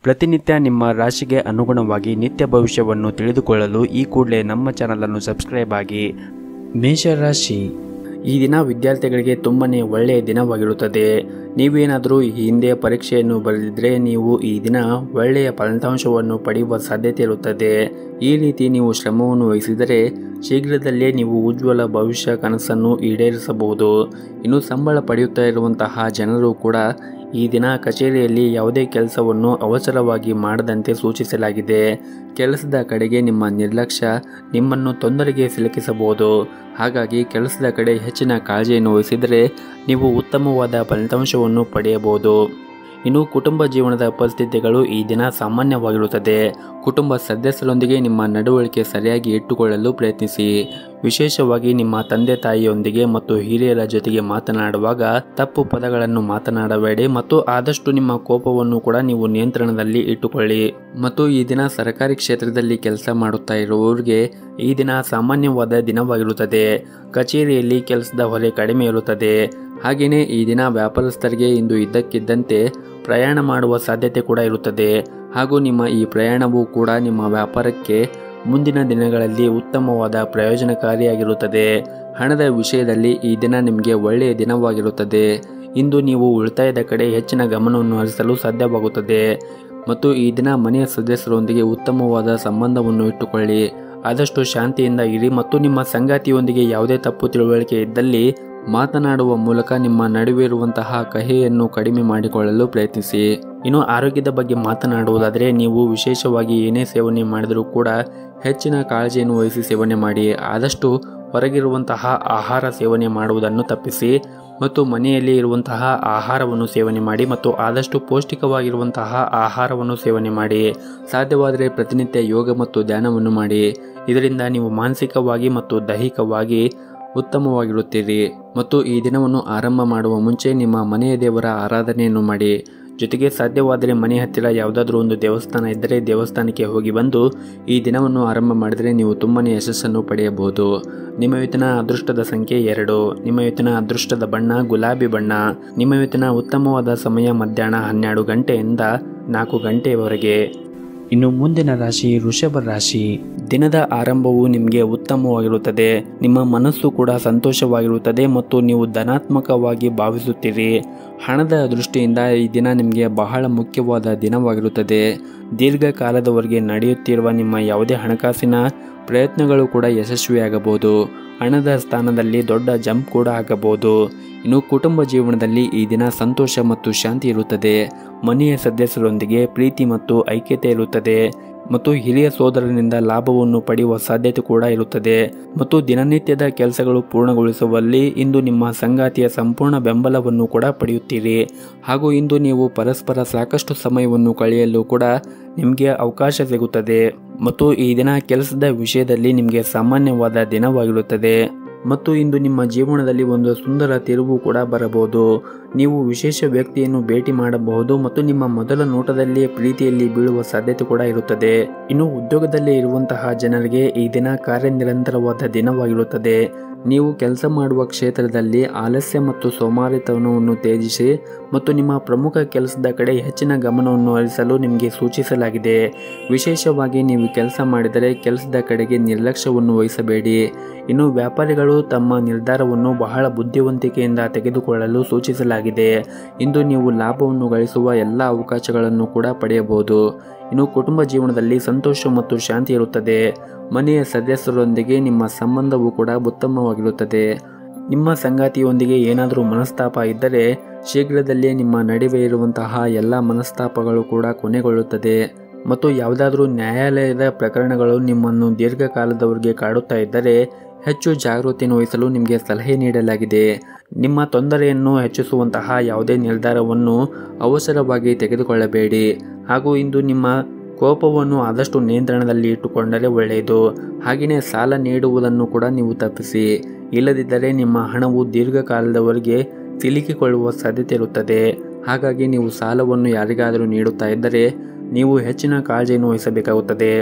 ಪ್ರತಿನಿತ್ಯ ನಿಮ್ಮ ರಾಶಿಗೆ ಅನುಗುಣವಾಗಿ ನಿತ್ಯ ಭವಿಷ್ಯವನ್ನು ತಿಳಿದುಕೊಳ್ಳಲು ಈ ಕೂಡಲೇ ನಮ್ಮ ಚಾನಲನ್ನು ಸಬ್ಸ್ಕ್ರೈಬ್ ಆಗಿ ಮೇಷರಾಶಿ ಈ ದಿನ ವಿದ್ಯಾರ್ಥಿಗಳಿಗೆ ತುಂಬನೇ ಒಳ್ಳೆಯ ದಿನವಾಗಿರುತ್ತದೆ ನೀವೇನಾದರೂ ಈ ಹಿಂದೆ ಪರೀಕ್ಷೆಯನ್ನು ಬರೆದಿದ್ರೆ ನೀವು ಈ ದಿನ ಒಳ್ಳೆಯ ಫಲಿತಾಂಶವನ್ನು ಪಡೆಯುವ ಸಾಧ್ಯತೆ ಇರುತ್ತದೆ ಈ ರೀತಿ ನೀವು ಶ್ರಮವನ್ನು ವಹಿಸಿದರೆ ಶೀಘ್ರದಲ್ಲೇ ನೀವು ಉಜ್ವಲ ಭವಿಷ್ಯ ಕನಸನ್ನು ಈಡೇರಿಸಬಹುದು ಇನ್ನು ಸಂಬಳ ಪಡೆಯುತ್ತಾ ಇರುವಂತಹ ಜನರು ಕೂಡ ಈ ದಿನ ಕಚೇರಿಯಲ್ಲಿ ಯಾವುದೇ ಕೆಲಸವನ್ನು ಅವಸರವಾಗಿ ಮಾಡದಂತೆ ಸೂಚಿಸಲಾಗಿದೆ ಕೆಲಸದ ಕಡೆಗೆ ನಿಮ್ಮ ನಿರ್ಲಕ್ಷ್ಯ ನಿಮ್ಮನ್ನು ತೊಂದರೆಗೆ ಸಿಲುಕಿಸಬಹುದು ಹಾಗಾಗಿ ಕೆಲಸದ ಕಡೆ ಹೆಚ್ಚಿನ ಕಾಳಜಿಯನ್ನು ವಹಿಸಿದರೆ ನೀವು ಉತ್ತಮವಾದ ಫಲಿತಾಂಶವನ್ನು ಪಡೆಯಬಹುದು ಇನ್ನು ಕುಟುಂಬ ಜೀವನದ ಪರಿಸ್ಥಿತಿಗಳು ಈ ದಿನ ಸಾಮಾನ್ಯವಾಗಿರುತ್ತದೆ ಕುಟುಂಬ ಸದಸ್ಯರೊಂದಿಗೆ ನಿಮ್ಮ ನಡವಳಿಕೆ ಸರಿಯಾಗಿ ಇಟ್ಟುಕೊಳ್ಳಲು ಪ್ರಯತ್ನಿಸಿ ವಿಶೇಷವಾಗಿ ನಿಮ್ಮ ತಂದೆ ತಾಯಿಯೊಂದಿಗೆ ಮತ್ತು ಹಿರಿಯರ ಜೊತೆಗೆ ಮಾತನಾಡುವಾಗ ತಪ್ಪು ಪದಗಳನ್ನು ಮಾತನಾಡಬೇಡಿ ಮತ್ತು ಆದಷ್ಟು ನಿಮ್ಮ ಕೋಪವನ್ನು ಕೂಡ ನೀವು ನಿಯಂತ್ರಣದಲ್ಲಿ ಇಟ್ಟುಕೊಳ್ಳಿ ಮತ್ತು ಈ ದಿನ ಸರ್ಕಾರಿ ಕ್ಷೇತ್ರದಲ್ಲಿ ಕೆಲಸ ಮಾಡುತ್ತಾ ಇರುವವರಿಗೆ ಈ ದಿನ ಸಾಮಾನ್ಯವಾದ ದಿನವಾಗಿರುತ್ತದೆ ಕಚೇರಿಯಲ್ಲಿ ಕೆಲಸದ ಹೊರೆ ಕಡಿಮೆ ಇರುತ್ತದೆ ಹಾಗೆಯೇ ಈ ದಿನ ವ್ಯಾಪಾರಸ್ಥರಿಗೆ ಇಂದು ಇದ್ದಕ್ಕಿದ್ದಂತೆ ಪ್ರಯಾಣ ಮಾಡುವ ಸಾಧ್ಯತೆ ಕೂಡ ಇರುತ್ತದೆ ಹಾಗೂ ನಿಮ್ಮ ಈ ಪ್ರಯಾಣವು ಕೂಡ ನಿಮ್ಮ ವ್ಯಾಪಾರಕ್ಕೆ ಮುಂದಿನ ದಿನಗಳಲ್ಲಿ ಉತ್ತಮವಾದ ಪ್ರಯೋಜನಕಾರಿಯಾಗಿರುತ್ತದೆ ಹಣದ ವಿಷಯದಲ್ಲಿ ಈ ದಿನ ನಿಮಗೆ ಒಳ್ಳೆಯ ದಿನವಾಗಿರುತ್ತದೆ ಇಂದು ನೀವು ಉಳಿತಾಯದ ಕಡೆ ಹೆಚ್ಚಿನ ಗಮನವನ್ನು ಹರಿಸಲು ಸಾಧ್ಯವಾಗುತ್ತದೆ ಮತ್ತು ಈ ದಿನ ಮನೆಯ ಸದಸ್ಯರೊಂದಿಗೆ ಉತ್ತಮವಾದ ಸಂಬಂಧವನ್ನು ಇಟ್ಟುಕೊಳ್ಳಿ ಆದಷ್ಟು ಶಾಂತಿಯಿಂದ ಇರಿ ಮತ್ತು ನಿಮ್ಮ ಸಂಗಾತಿಯೊಂದಿಗೆ ಯಾವುದೇ ತಪ್ಪು ತಿಳುವಳಿಕೆ ಇದ್ದಲ್ಲಿ ಮಾತನಾಡುವ ಮೂಲಕ ನಿಮ್ಮ ನಡುವೆ ಇರುವಂತಹ ಕಹಿಯನ್ನು ಕಡಿಮೆ ಮಾಡಿಕೊಳ್ಳಲು ಪ್ರಯತ್ನಿಸಿ ಇನ್ನು ಆರೋಗ್ಯದ ಬಗ್ಗೆ ಮಾತನಾಡುವುದಾದರೆ ನೀವು ವಿಶೇಷವಾಗಿ ಏನೇ ಸೇವನೆ ಮಾಡಿದರೂ ಕೂಡ ಹೆಚ್ಚಿನ ಕಾಳಜಿಯನ್ನು ವಹಿಸಿ ಸೇವನೆ ಮಾಡಿ ಆದಷ್ಟು ಹೊರಗಿರುವಂತಹ ಆಹಾರ ಸೇವನೆ ಮಾಡುವುದನ್ನು ತಪ್ಪಿಸಿ ಮತ್ತು ಮನೆಯಲ್ಲಿ ಇರುವಂತಹ ಆಹಾರವನ್ನು ಸೇವನೆ ಮಾಡಿ ಮತ್ತು ಆದಷ್ಟು ಪೌಷ್ಟಿಕವಾಗಿರುವಂತಹ ಆಹಾರವನ್ನು ಸೇವನೆ ಮಾಡಿ ಸಾಧ್ಯವಾದರೆ ಪ್ರತಿನಿತ್ಯ ಯೋಗ ಮತ್ತು ಧ್ಯಾನವನ್ನು ಮಾಡಿ ಇದರಿಂದ ನೀವು ಮಾನಸಿಕವಾಗಿ ಮತ್ತು ದೈಹಿಕವಾಗಿ ಉತ್ತಮವಾಗಿರುತ್ತೀರಿ ಮತ್ತು ಈ ದಿನವನ್ನು ಆರಂಭ ಮಾಡುವ ಮುಂಚೆ ನಿಮ್ಮ ಮನೆಯ ದೇವರ ಆರಾಧನೆಯನ್ನು ಮಾಡಿ ಜೊತೆಗೆ ಸಾಧ್ಯವಾದರೆ ಮನೆ ಹತ್ತಿರ ಯಾವುದಾದ್ರೂ ಒಂದು ದೇವಸ್ಥಾನ ಇದ್ದರೆ ದೇವಸ್ಥಾನಕ್ಕೆ ಹೋಗಿ ಬಂದು ಈ ದಿನವನ್ನು ಆರಂಭ ಮಾಡಿದರೆ ನೀವು ತುಂಬನೇ ಯಶಸ್ಸನ್ನು ಪಡೆಯಬಹುದು ನಿಮ್ಮ ಇವತ್ತಿನ ಅದೃಷ್ಟದ ಸಂಖ್ಯೆ ಎರಡು ನಿಮ್ಮ ಇವತ್ತಿನ ಅದೃಷ್ಟದ ಬಣ್ಣ ಗುಲಾಬಿ ಬಣ್ಣ ನಿಮ್ಮ ಇವತ್ತಿನ ಉತ್ತಮವಾದ ಸಮಯ ಮಧ್ಯಾಹ್ನ ಹನ್ನೆರಡು ಗಂಟೆಯಿಂದ ನಾಲ್ಕು ಗಂಟೆಯವರೆಗೆ ಇನ್ನು ಮುಂದಿನ ರಾಶಿ ವೃಷಭ ರಾಶಿ ದಿನದ ಆರಂಭವು ನಿಮಗೆ ಉತ್ತಮವಾಗಿರುತ್ತದೆ ನಿಮ್ಮ ಮನಸ್ಸು ಕೂಡ ಸಂತೋಷವಾಗಿರುತ್ತದೆ ಮತ್ತು ನೀವು ಧನಾತ್ಮಕವಾಗಿ ಭಾವಿಸುತ್ತೀರಿ ಹಣದ ದೃಷ್ಟಿಯಿಂದ ಈ ದಿನ ನಿಮಗೆ ಬಹಳ ಮುಖ್ಯವಾದ ದಿನವಾಗಿರುತ್ತದೆ ದೀರ್ಘಕಾಲದವರೆಗೆ ನಡೆಯುತ್ತಿರುವ ನಿಮ್ಮ ಯಾವುದೇ ಹಣಕಾಸಿನ ಪ್ರಯತ್ನಗಳು ಕೂಡ ಯಶಸ್ವಿಯಾಗಬಹುದು ಹಣದ ಸ್ಥಾನದಲ್ಲಿ ದೊಡ್ಡ ಜಂಪ್ ಕೂಡ ಆಗಬಹುದು ಇನ್ನು ಕುಟುಂಬ ಜೀವನದಲ್ಲಿ ಈ ದಿನ ಸಂತೋಷ ಮತ್ತು ಶಾಂತಿ ಇರುತ್ತದೆ ಮನೆಯ ಸದಸ್ಯರೊಂದಿಗೆ ಪ್ರೀತಿ ಮತ್ತು ಐಕ್ಯತೆ ಇರುತ್ತದೆ ಮತ್ತು ಹಿರಿಯ ಸೋದರನಿಂದ ಲಾಭವನ್ನು ಪಡೆಯುವ ಸಾಧ್ಯತೆ ಕೂಡ ಇರುತ್ತದೆ ಮತ್ತು ದಿನನಿತ್ಯದ ಕೆಲಸಗಳು ಪೂರ್ಣಗೊಳಿಸುವಲ್ಲಿ ಇಂದು ನಿಮ್ಮ ಸಂಗಾತಿಯ ಸಂಪೂರ್ಣ ಬೆಂಬಲವನ್ನು ಕೂಡ ಪಡೆಯುತ್ತೀರಿ ಹಾಗೂ ಇಂದು ನೀವು ಪರಸ್ಪರ ಸಾಕಷ್ಟು ಸಮಯವನ್ನು ಕಳೆಯಲು ಕೂಡ ನಿಮಗೆ ಅವಕಾಶ ಸಿಗುತ್ತದೆ ಮತ್ತು ಈ ದಿನ ಕೆಲಸದ ವಿಷಯದಲ್ಲಿ ನಿಮಗೆ ಸಾಮಾನ್ಯವಾದ ದಿನವಾಗಿರುತ್ತದೆ ಮತ್ತು ಇಂದು ನಿಮ್ಮ ಜೀವನದಲ್ಲಿ ಒಂದು ಸುಂದರ ತಿರುವು ಕೂಡ ಬರಬಹುದು ನೀವು ವಿಶೇಷ ವ್ಯಕ್ತಿಯನ್ನು ಭೇಟಿ ಮಾಡಬಹುದು ಮತ್ತು ನಿಮ್ಮ ಮೊದಲ ನೋಟದಲ್ಲಿಯೇ ಪ್ರೀತಿಯಲ್ಲಿ ಬೀಳುವ ಸಾಧ್ಯತೆ ಕೂಡ ಇರುತ್ತದೆ ಇನ್ನು ಉದ್ಯೋಗದಲ್ಲಿ ಇರುವಂತಹ ಜನರಿಗೆ ಈ ದಿನ ಕಾರ್ಯನಿರಂತರವಾದ ದಿನವಾಗಿರುತ್ತದೆ ನೀವು ಕೆಲಸ ಮಾಡುವ ಕ್ಷೇತ್ರದಲ್ಲಿ ಆಲಸ್ಯ ಮತ್ತು ಸೋಮಾರಿತನವನ್ನು ತ್ಯಜಿಸಿ ಮತ್ತು ನಿಮ್ಮ ಪ್ರಮುಖ ಕೆಲಸದ ಕಡೆ ಹೆಚ್ಚಿನ ಗಮನವನ್ನು ಹರಿಸಲು ನಿಮಗೆ ಸೂಚಿಸಲಾಗಿದೆ ವಿಶೇಷವಾಗಿ ನೀವು ಕೆಲಸ ಮಾಡಿದರೆ ಕೆಲಸದ ಕಡೆಗೆ ನಿರ್ಲಕ್ಷ್ಯವನ್ನು ವಹಿಸಬೇಡಿ ಇನ್ನು ವ್ಯಾಪಾರಿಗಳು ತಮ್ಮ ನಿರ್ಧಾರವನ್ನು ಬಹಳ ಬುದ್ಧಿವಂತಿಕೆಯಿಂದ ತೆಗೆದುಕೊಳ್ಳಲು ಸೂಚಿಸಲಾಗಿದೆ ಇಂದು ನೀವು ಲಾಭವನ್ನು ಗಳಿಸುವ ಎಲ್ಲ ಅವಕಾಶಗಳನ್ನು ಕೂಡ ಪಡೆಯಬಹುದು ಇನ್ನು ಕುಟುಂಬ ಜೀವನದಲ್ಲಿ ಸಂತೋಷ ಮತ್ತು ಶಾಂತಿ ಇರುತ್ತದೆ ಮನೆಯ ಸದಸ್ಯರೊಂದಿಗೆ ನಿಮ್ಮ ಸಂಬಂಧವು ಕೂಡ ಉತ್ತಮವಾಗಿರುತ್ತದೆ ನಿಮ್ಮ ಸಂಗಾತಿಯೊಂದಿಗೆ ಏನಾದರೂ ಮನಸ್ತಾಪ ಇದ್ದರೆ ಶೀಘ್ರದಲ್ಲೇ ನಿಮ್ಮ ನಡುವೆ ಇರುವಂತಹ ಎಲ್ಲ ಮನಸ್ತಾಪಗಳು ಕೂಡ ಕೊನೆಗೊಳ್ಳುತ್ತದೆ ಮತ್ತು ಯಾವುದಾದ್ರೂ ನ್ಯಾಯಾಲಯದ ಪ್ರಕರಣಗಳು ನಿಮ್ಮನ್ನು ದೀರ್ಘಕಾಲದವರೆಗೆ ಕಾಡುತ್ತಾ ಇದ್ದರೆ ಹೆಚ್ಚು ಜಾಗೃತಿಯನ್ನು ವಹಿಸಲು ನಿಮಗೆ ಸಲಹೆ ನೀಡಲಾಗಿದೆ ನಿಮ್ಮ ತೊಂದರೆಯನ್ನು ಹೆಚ್ಚಿಸುವಂತಹ ಯಾವುದೇ ನಿರ್ಧಾರವನ್ನು ಅವಸರವಾಗಿ ತೆಗೆದುಕೊಳ್ಳಬೇಡಿ ಹಾಗೂ ಇಂದು ನಿಮ್ಮ ಕೋಪವನ್ನು ಆದಷ್ಟು ನಿಯಂತ್ರಣದಲ್ಲಿ ಇಟ್ಟುಕೊಂಡರೆ ಒಳ್ಳೆಯದು ಹಾಗೆಯೇ ಸಾಲ ನೀಡುವುದನ್ನು ಕೂಡ ನೀವು ತಪ್ಪಿಸಿ ಇಲ್ಲದಿದ್ದರೆ ನಿಮ್ಮ ಹಣವು ದೀರ್ಘಕಾಲದವರೆಗೆ ಸಿಲುಕಿಕೊಳ್ಳುವ ಸಾಧ್ಯತೆ ಇರುತ್ತದೆ ಹಾಗಾಗಿ ನೀವು ಸಾಲವನ್ನು ಯಾರಿಗಾದರೂ ನೀಡುತ್ತಾ ಇದ್ದರೆ ನೀವು ಹೆಚ್ಚಿನ ಕಾಳಜಿಯನ್ನು ವಹಿಸಬೇಕಾಗುತ್ತದೆ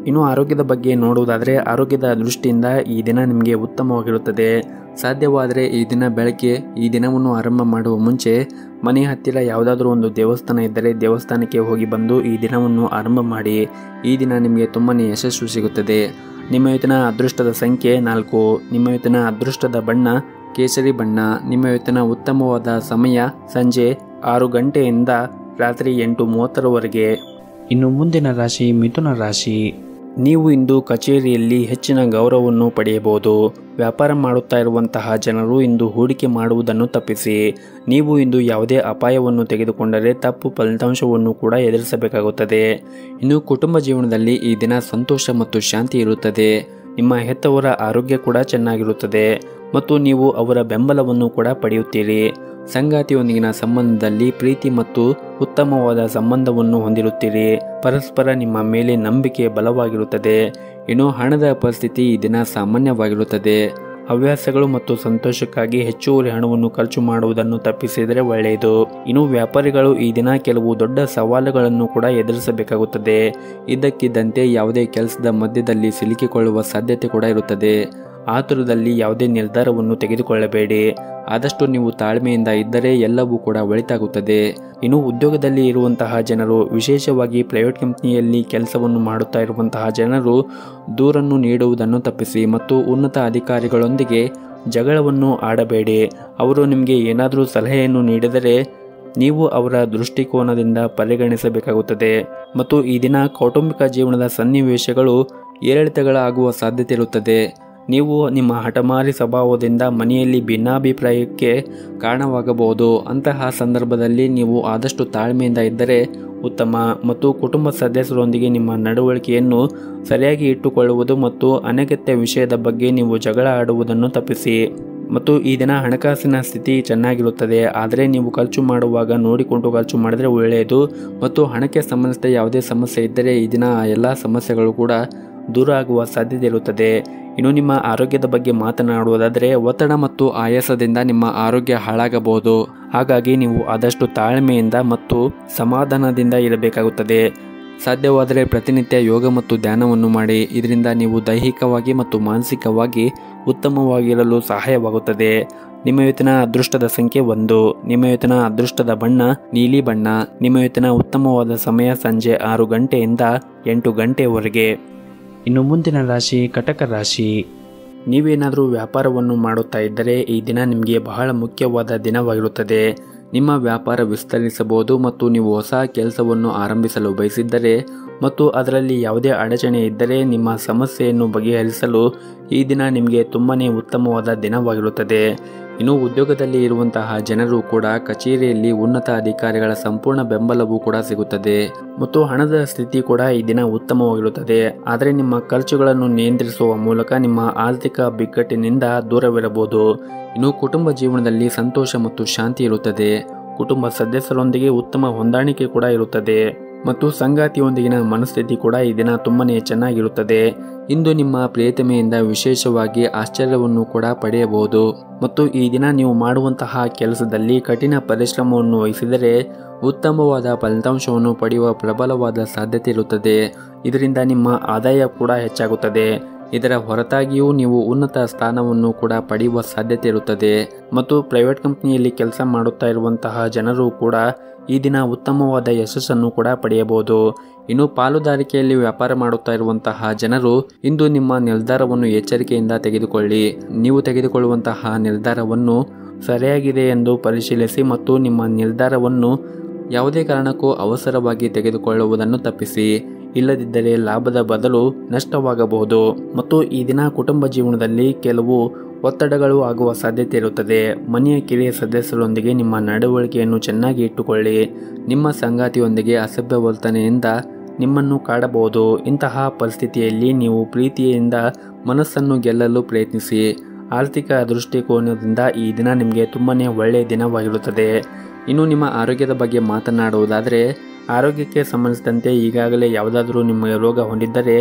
ಇನ್ನು ಆರೋಗ್ಯದ ಬಗ್ಗೆ ನೋಡುವುದಾದರೆ ಆರೋಗ್ಯದ ದೃಷ್ಟಿಯಿಂದ ಈ ದಿನ ನಿಮಗೆ ಉತ್ತಮವಾಗಿರುತ್ತದೆ ಸಾಧ್ಯವಾದರೆ ಈ ದಿನ ಬೆಳಗ್ಗೆ ಈ ದಿನವನ್ನು ಆರಂಭ ಮಾಡುವ ಮುಂಚೆ ಮನೆ ಹತ್ತಿರ ಯಾವುದಾದ್ರೂ ಒಂದು ದೇವಸ್ಥಾನ ಇದ್ದರೆ ದೇವಸ್ಥಾನಕ್ಕೆ ಹೋಗಿ ಬಂದು ಈ ದಿನವನ್ನು ಆರಂಭ ಮಾಡಿ ಈ ದಿನ ನಿಮಗೆ ತುಂಬಾ ಯಶಸ್ಸು ಸಿಗುತ್ತದೆ ನಿಮ್ಮ ಇವತ್ತಿನ ಅದೃಷ್ಟದ ಸಂಖ್ಯೆ ನಾಲ್ಕು ನಿಮ್ಮ ಇವತ್ತಿನ ಅದೃಷ್ಟದ ಬಣ್ಣ ಕೇಸರಿ ಬಣ್ಣ ನಿಮ್ಮ ಇವತ್ತಿನ ಉತ್ತಮವಾದ ಸಮಯ ಸಂಜೆ ಆರು ಗಂಟೆಯಿಂದ ರಾತ್ರಿ ಎಂಟು ಮೂವತ್ತರವರೆಗೆ ಇನ್ನು ಮುಂದಿನ ರಾಶಿ ಮಿಥುನ ರಾಶಿ ನೀವು ಇಂದು ಕಚೇರಿಯಲ್ಲಿ ಹೆಚ್ಚಿನ ಗೌರವವನ್ನು ಪಡೆಯಬಹುದು ವ್ಯಾಪಾರ ಮಾಡುತ್ತಾ ಇರುವಂತಹ ಜನರು ಇಂದು ಹೂಡಿಕೆ ಮಾಡುವುದನ್ನು ತಪ್ಪಿಸಿ ನೀವು ಇಂದು ಯಾವುದೇ ಅಪಾಯವನ್ನು ತೆಗೆದುಕೊಂಡರೆ ತಪ್ಪು ಫಲಿತಾಂಶವನ್ನು ಕೂಡ ಎದುರಿಸಬೇಕಾಗುತ್ತದೆ ಇನ್ನು ಕುಟುಂಬ ಜೀವನದಲ್ಲಿ ಈ ದಿನ ಸಂತೋಷ ಮತ್ತು ಶಾಂತಿ ಇರುತ್ತದೆ ನಿಮ್ಮ ಹೆತ್ತವರ ಆರೋಗ್ಯ ಕೂಡ ಚೆನ್ನಾಗಿರುತ್ತದೆ ಮತ್ತು ನೀವು ಅವರ ಬೆಂಬಲವನ್ನು ಕೂಡ ಪಡೆಯುತ್ತೀರಿ ಸಂಗಾತಿಯೊಂದಿಗಿನ ಸಂಬಂಧದಲ್ಲಿ ಪ್ರೀತಿ ಮತ್ತು ಉತ್ತಮವಾದ ಸಂಬಂಧವನ್ನು ಹೊಂದಿರುತ್ತೀರಿ ಪರಸ್ಪರ ನಿಮ್ಮ ಮೇಲೆ ನಂಬಿಕೆ ಬಲವಾಗಿರುತ್ತದೆ ಇನ್ನು ಹಣದ ಪರಿಸ್ಥಿತಿ ಈ ದಿನ ಸಾಮಾನ್ಯವಾಗಿರುತ್ತದೆ ಹವ್ಯಾಸಗಳು ಮತ್ತು ಸಂತೋಷಕ್ಕಾಗಿ ಹೆಚ್ಚುವರಿ ಹಣವನ್ನು ಖರ್ಚು ಮಾಡುವುದನ್ನು ತಪ್ಪಿಸಿದರೆ ಒಳ್ಳೆಯದು ಇನ್ನು ವ್ಯಾಪಾರಿಗಳು ಈ ದಿನ ಕೆಲವು ದೊಡ್ಡ ಸವಾಲುಗಳನ್ನು ಕೂಡ ಎದುರಿಸಬೇಕಾಗುತ್ತದೆ ಇದ್ದಕ್ಕಿದ್ದಂತೆ ಯಾವುದೇ ಕೆಲಸದ ಮಧ್ಯದಲ್ಲಿ ಸಿಲುಕಿಕೊಳ್ಳುವ ಸಾಧ್ಯತೆ ಕೂಡ ಇರುತ್ತದೆ ಆತುರದಲ್ಲಿ ಯಾವುದೇ ನಿರ್ಧಾರವನ್ನು ತೆಗೆದುಕೊಳ್ಳಬೇಡಿ ಆದಷ್ಟು ನೀವು ತಾಳ್ಮೆಯಿಂದ ಇದ್ದರೆ ಎಲ್ಲವೂ ಕೂಡ ಒಳಿತಾಗುತ್ತದೆ ಇನ್ನು ಉದ್ಯೋಗದಲ್ಲಿ ಇರುವಂತಹ ಜನರು ವಿಶೇಷವಾಗಿ ಪ್ರೈವೇಟ್ ಕಂಪ್ನಿಯಲ್ಲಿ ಕೆಲಸವನ್ನು ಮಾಡುತ್ತಾ ಇರುವಂತಹ ಜನರು ದೂರನ್ನು ನೀಡುವುದನ್ನು ತಪ್ಪಿಸಿ ಮತ್ತು ಉನ್ನತ ಅಧಿಕಾರಿಗಳೊಂದಿಗೆ ಜಗಳವನ್ನು ಆಡಬೇಡಿ ಅವರು ನಿಮಗೆ ಏನಾದರೂ ಸಲಹೆಯನ್ನು ನೀಡಿದರೆ ನೀವು ಅವರ ದೃಷ್ಟಿಕೋನದಿಂದ ಪರಿಗಣಿಸಬೇಕಾಗುತ್ತದೆ ಮತ್ತು ಈ ದಿನ ಕೌಟುಂಬಿಕ ಜೀವನದ ಸನ್ನಿವೇಶಗಳು ಏರಿಳಿತಗಳಾಗುವ ಸಾಧ್ಯತೆ ಇರುತ್ತದೆ ನೀವು ನಿಮ್ಮ ಹಠಮಾರಿ ಸ್ವಭಾವದಿಂದ ಮನೆಯಲ್ಲಿ ಭಿನ್ನಾಭಿಪ್ರಾಯಕ್ಕೆ ಕಾರಣವಾಗಬಹುದು ಅಂತಹ ಸಂದರ್ಭದಲ್ಲಿ ನೀವು ಆದಷ್ಟು ತಾಳ್ಮೆಯಿಂದ ಇದ್ದರೆ ಉತ್ತಮ ಮತ್ತು ಕುಟುಂಬ ಸದಸ್ಯರೊಂದಿಗೆ ನಿಮ್ಮ ನಡವಳಿಕೆಯನ್ನು ಸರಿಯಾಗಿ ಇಟ್ಟುಕೊಳ್ಳುವುದು ಮತ್ತು ಅನಗತ್ಯ ವಿಷಯದ ಬಗ್ಗೆ ನೀವು ಜಗಳ ಆಡುವುದನ್ನು ತಪ್ಪಿಸಿ ಮತ್ತು ಈ ದಿನ ಹಣಕಾಸಿನ ಸ್ಥಿತಿ ಚೆನ್ನಾಗಿರುತ್ತದೆ ಆದರೆ ನೀವು ಖರ್ಚು ಮಾಡುವಾಗ ನೋಡಿಕೊಂಡು ಖರ್ಚು ಮಾಡಿದರೆ ಒಳ್ಳೆಯದು ಮತ್ತು ಹಣಕ್ಕೆ ಸಂಬಂಧಿಸಿದ ಯಾವುದೇ ಸಮಸ್ಯೆ ಇದ್ದರೆ ಈ ದಿನ ಆ ಎಲ್ಲ ಸಮಸ್ಯೆಗಳು ಕೂಡ ದೂರ ಆಗುವ ಸಾಧ್ಯತೆ ಇರುತ್ತದೆ ಇನ್ನು ನಿಮ್ಮ ಆರೋಗ್ಯದ ಬಗ್ಗೆ ಮಾತನಾಡುವುದಾದರೆ ಒತ್ತಡ ಮತ್ತು ಆಯಾಸದಿಂದ ನಿಮ್ಮ ಆರೋಗ್ಯ ಹಾಳಾಗಬಹುದು ಹಾಗಾಗಿ ನೀವು ಆದಷ್ಟು ತಾಳ್ಮೆಯಿಂದ ಮತ್ತು ಸಮಾಧಾನದಿಂದ ಇರಬೇಕಾಗುತ್ತದೆ ಸಾಧ್ಯವಾದರೆ ಪ್ರತಿನಿತ್ಯ ಯೋಗ ಮತ್ತು ಧ್ಯಾನವನ್ನು ಮಾಡಿ ಇದರಿಂದ ನೀವು ದೈಹಿಕವಾಗಿ ಮತ್ತು ಮಾನಸಿಕವಾಗಿ ಉತ್ತಮವಾಗಿರಲು ಸಹಾಯವಾಗುತ್ತದೆ ನಿಮ್ಮ ಇವತ್ತಿನ ಅದೃಷ್ಟದ ಸಂಖ್ಯೆ ಒಂದು ನಿಮ್ಮ ಇವತ್ತಿನ ಅದೃಷ್ಟದ ಬಣ್ಣ ನೀಲಿ ಬಣ್ಣ ನಿಮ್ಮ ಇವತ್ತಿನ ಉತ್ತಮವಾದ ಸಮಯ ಸಂಜೆ ಆರು ಗಂಟೆಯಿಂದ ಎಂಟು ಗಂಟೆಯವರೆಗೆ ಇನ್ನು ಮುಂದಿನ ರಾಶಿ ಕಟಕ ರಾಶಿ ನೀವೇನಾದರೂ ವ್ಯಾಪಾರವನ್ನು ಮಾಡುತ್ತಾ ಇದ್ದರೆ ಈ ದಿನ ನಿಮಗೆ ಬಹಳ ಮುಖ್ಯವಾದ ದಿನವಾಗಿರುತ್ತದೆ ನಿಮ್ಮ ವ್ಯಾಪಾರ ವಿಸ್ತರಿಸಬಹುದು ಮತ್ತು ನೀವು ಹೊಸ ಕೆಲಸವನ್ನು ಆರಂಭಿಸಲು ಬಯಸಿದ್ದರೆ ಮತ್ತು ಅದರಲ್ಲಿ ಯಾವುದೇ ಅಡಚಣೆ ಇದ್ದರೆ ನಿಮ್ಮ ಸಮಸ್ಯೆಯನ್ನು ಬಗೆಹರಿಸಲು ಈ ದಿನ ನಿಮಗೆ ತುಂಬಾ ಉತ್ತಮವಾದ ದಿನವಾಗಿರುತ್ತದೆ ಇನ್ನು ಉದ್ಯೋಗದಲ್ಲಿ ಇರುವಂತಹ ಜನರು ಕೂಡ ಕಚೇರಿಯಲ್ಲಿ ಉನ್ನತ ಅಧಿಕಾರಿಗಳ ಸಂಪೂರ್ಣ ಬೆಂಬಲವೂ ಕೂಡ ಸಿಗುತ್ತದೆ ಮತ್ತು ಹಣದ ಸ್ಥಿತಿ ಕೂಡ ಈ ದಿನ ಉತ್ತಮವಾಗಿರುತ್ತದೆ ಆದರೆ ನಿಮ್ಮ ಖರ್ಚುಗಳನ್ನು ನಿಯಂತ್ರಿಸುವ ಮೂಲಕ ನಿಮ್ಮ ಆರ್ಥಿಕ ಬಿಕ್ಕಟ್ಟಿನಿಂದ ದೂರವಿರಬಹುದು ಇನ್ನು ಕುಟುಂಬ ಜೀವನದಲ್ಲಿ ಸಂತೋಷ ಮತ್ತು ಶಾಂತಿ ಇರುತ್ತದೆ ಕುಟುಂಬ ಸದಸ್ಯರೊಂದಿಗೆ ಉತ್ತಮ ಹೊಂದಾಣಿಕೆ ಕೂಡ ಇರುತ್ತದೆ ಮತ್ತು ಸಂಗಾತಿಯೊಂದಿಗಿನ ಮನಸ್ಥಿತಿ ಕೂಡ ಈ ದಿನ ತುಂಬನೇ ಚೆನ್ನಾಗಿರುತ್ತದೆ ಇಂದು ನಿಮ್ಮ ಪ್ರಿಯತಮೆಯಿಂದ ವಿಶೇಷವಾಗಿ ಆಶ್ಚರ್ಯವನ್ನು ಕೂಡ ಪಡೆಯಬಹುದು ಮತ್ತು ಈ ದಿನ ನೀವು ಮಾಡುವಂತಹ ಕೆಲಸದಲ್ಲಿ ಕಠಿಣ ಪರಿಶ್ರಮವನ್ನು ವಹಿಸಿದರೆ ಉತ್ತಮವಾದ ಫಲಿತಾಂಶವನ್ನು ಪಡೆಯುವ ಪ್ರಬಲವಾದ ಸಾಧ್ಯತೆ ಇರುತ್ತದೆ ಇದರಿಂದ ನಿಮ್ಮ ಆದಾಯ ಕೂಡ ಹೆಚ್ಚಾಗುತ್ತದೆ ಇದರ ಹೊರತಾಗಿಯೂ ನೀವು ಉನ್ನತ ಸ್ಥಾನವನ್ನು ಕೂಡ ಪಡೆಯುವ ಸಾಧ್ಯತೆ ಇರುತ್ತದೆ ಮತ್ತು ಪ್ರೈವೇಟ್ ಕಂಪ್ನಿಯಲ್ಲಿ ಕೆಲಸ ಮಾಡುತ್ತಾ ಇರುವಂತಹ ಜನರು ಕೂಡ ಈ ದಿನ ಉತ್ತಮವಾದ ಯಶಸ್ಸನ್ನು ಕೂಡ ಪಡೆಯಬಹುದು ಇನ್ನು ಪಾಲುದಾರಿಕೆಯಲ್ಲಿ ವ್ಯಾಪಾರ ಮಾಡುತ್ತಾ ಇರುವಂತಹ ಜನರು ಇಂದು ನಿಮ್ಮ ನಿರ್ಧಾರವನ್ನು ಎಚ್ಚರಿಕೆಯಿಂದ ತೆಗೆದುಕೊಳ್ಳಿ ನೀವು ತೆಗೆದುಕೊಳ್ಳುವಂತಹ ನಿರ್ಧಾರವನ್ನು ಸರಿಯಾಗಿದೆ ಎಂದು ಪರಿಶೀಲಿಸಿ ಮತ್ತು ನಿಮ್ಮ ನಿರ್ಧಾರವನ್ನು ಯಾವುದೇ ಕಾರಣಕ್ಕೂ ಅವಸರವಾಗಿ ತೆಗೆದುಕೊಳ್ಳುವುದನ್ನು ತಪ್ಪಿಸಿ ಇಲ್ಲದಿದ್ದರೆ ಲಾಭದ ಬದಲು ನಷ್ಟವಾಗಬಹುದು ಮತ್ತು ಈ ದಿನ ಕುಟುಂಬ ಜೀವನದಲ್ಲಿ ಕೆಲವು ಒತ್ತಡಗಳು ಆಗುವ ಸಾಧ್ಯತೆ ಇರುತ್ತದೆ ಮನೆಯ ಕಿರಿಯ ಸದಸ್ಯರೊಂದಿಗೆ ನಿಮ್ಮ ನಡವಳಿಕೆಯನ್ನು ಚೆನ್ನಾಗಿ ಇಟ್ಟುಕೊಳ್ಳಿ ನಿಮ್ಮ ಸಂಗಾತಿಯೊಂದಿಗೆ ಅಸಭ್ಯ ವರ್ತನೆಯಿಂದ ನಿಮ್ಮನ್ನು ಕಾಡಬಹುದು ಇಂತಹ ಪರಿಸ್ಥಿತಿಯಲ್ಲಿ ನೀವು ಪ್ರೀತಿಯಿಂದ ಮನಸ್ಸನ್ನು ಗೆಲ್ಲಲು ಪ್ರಯತ್ನಿಸಿ ಆರ್ಥಿಕ ದೃಷ್ಟಿಕೋನದಿಂದ ಈ ದಿನ ನಿಮಗೆ ತುಂಬನೇ ಒಳ್ಳೆಯ ದಿನವಾಗಿರುತ್ತದೆ ಇನ್ನು ನಿಮ್ಮ ಆರೋಗ್ಯದ ಬಗ್ಗೆ ಮಾತನಾಡುವುದಾದರೆ ಆರೋಗ್ಯಕ್ಕೆ ಸಂಬಂಧಿಸಿದಂತೆ ಈಗಾಗಲೇ ಯಾವುದಾದರೂ ನಿಮ್ಮ ರೋಗ ಹೊಂದಿದ್ದರೆ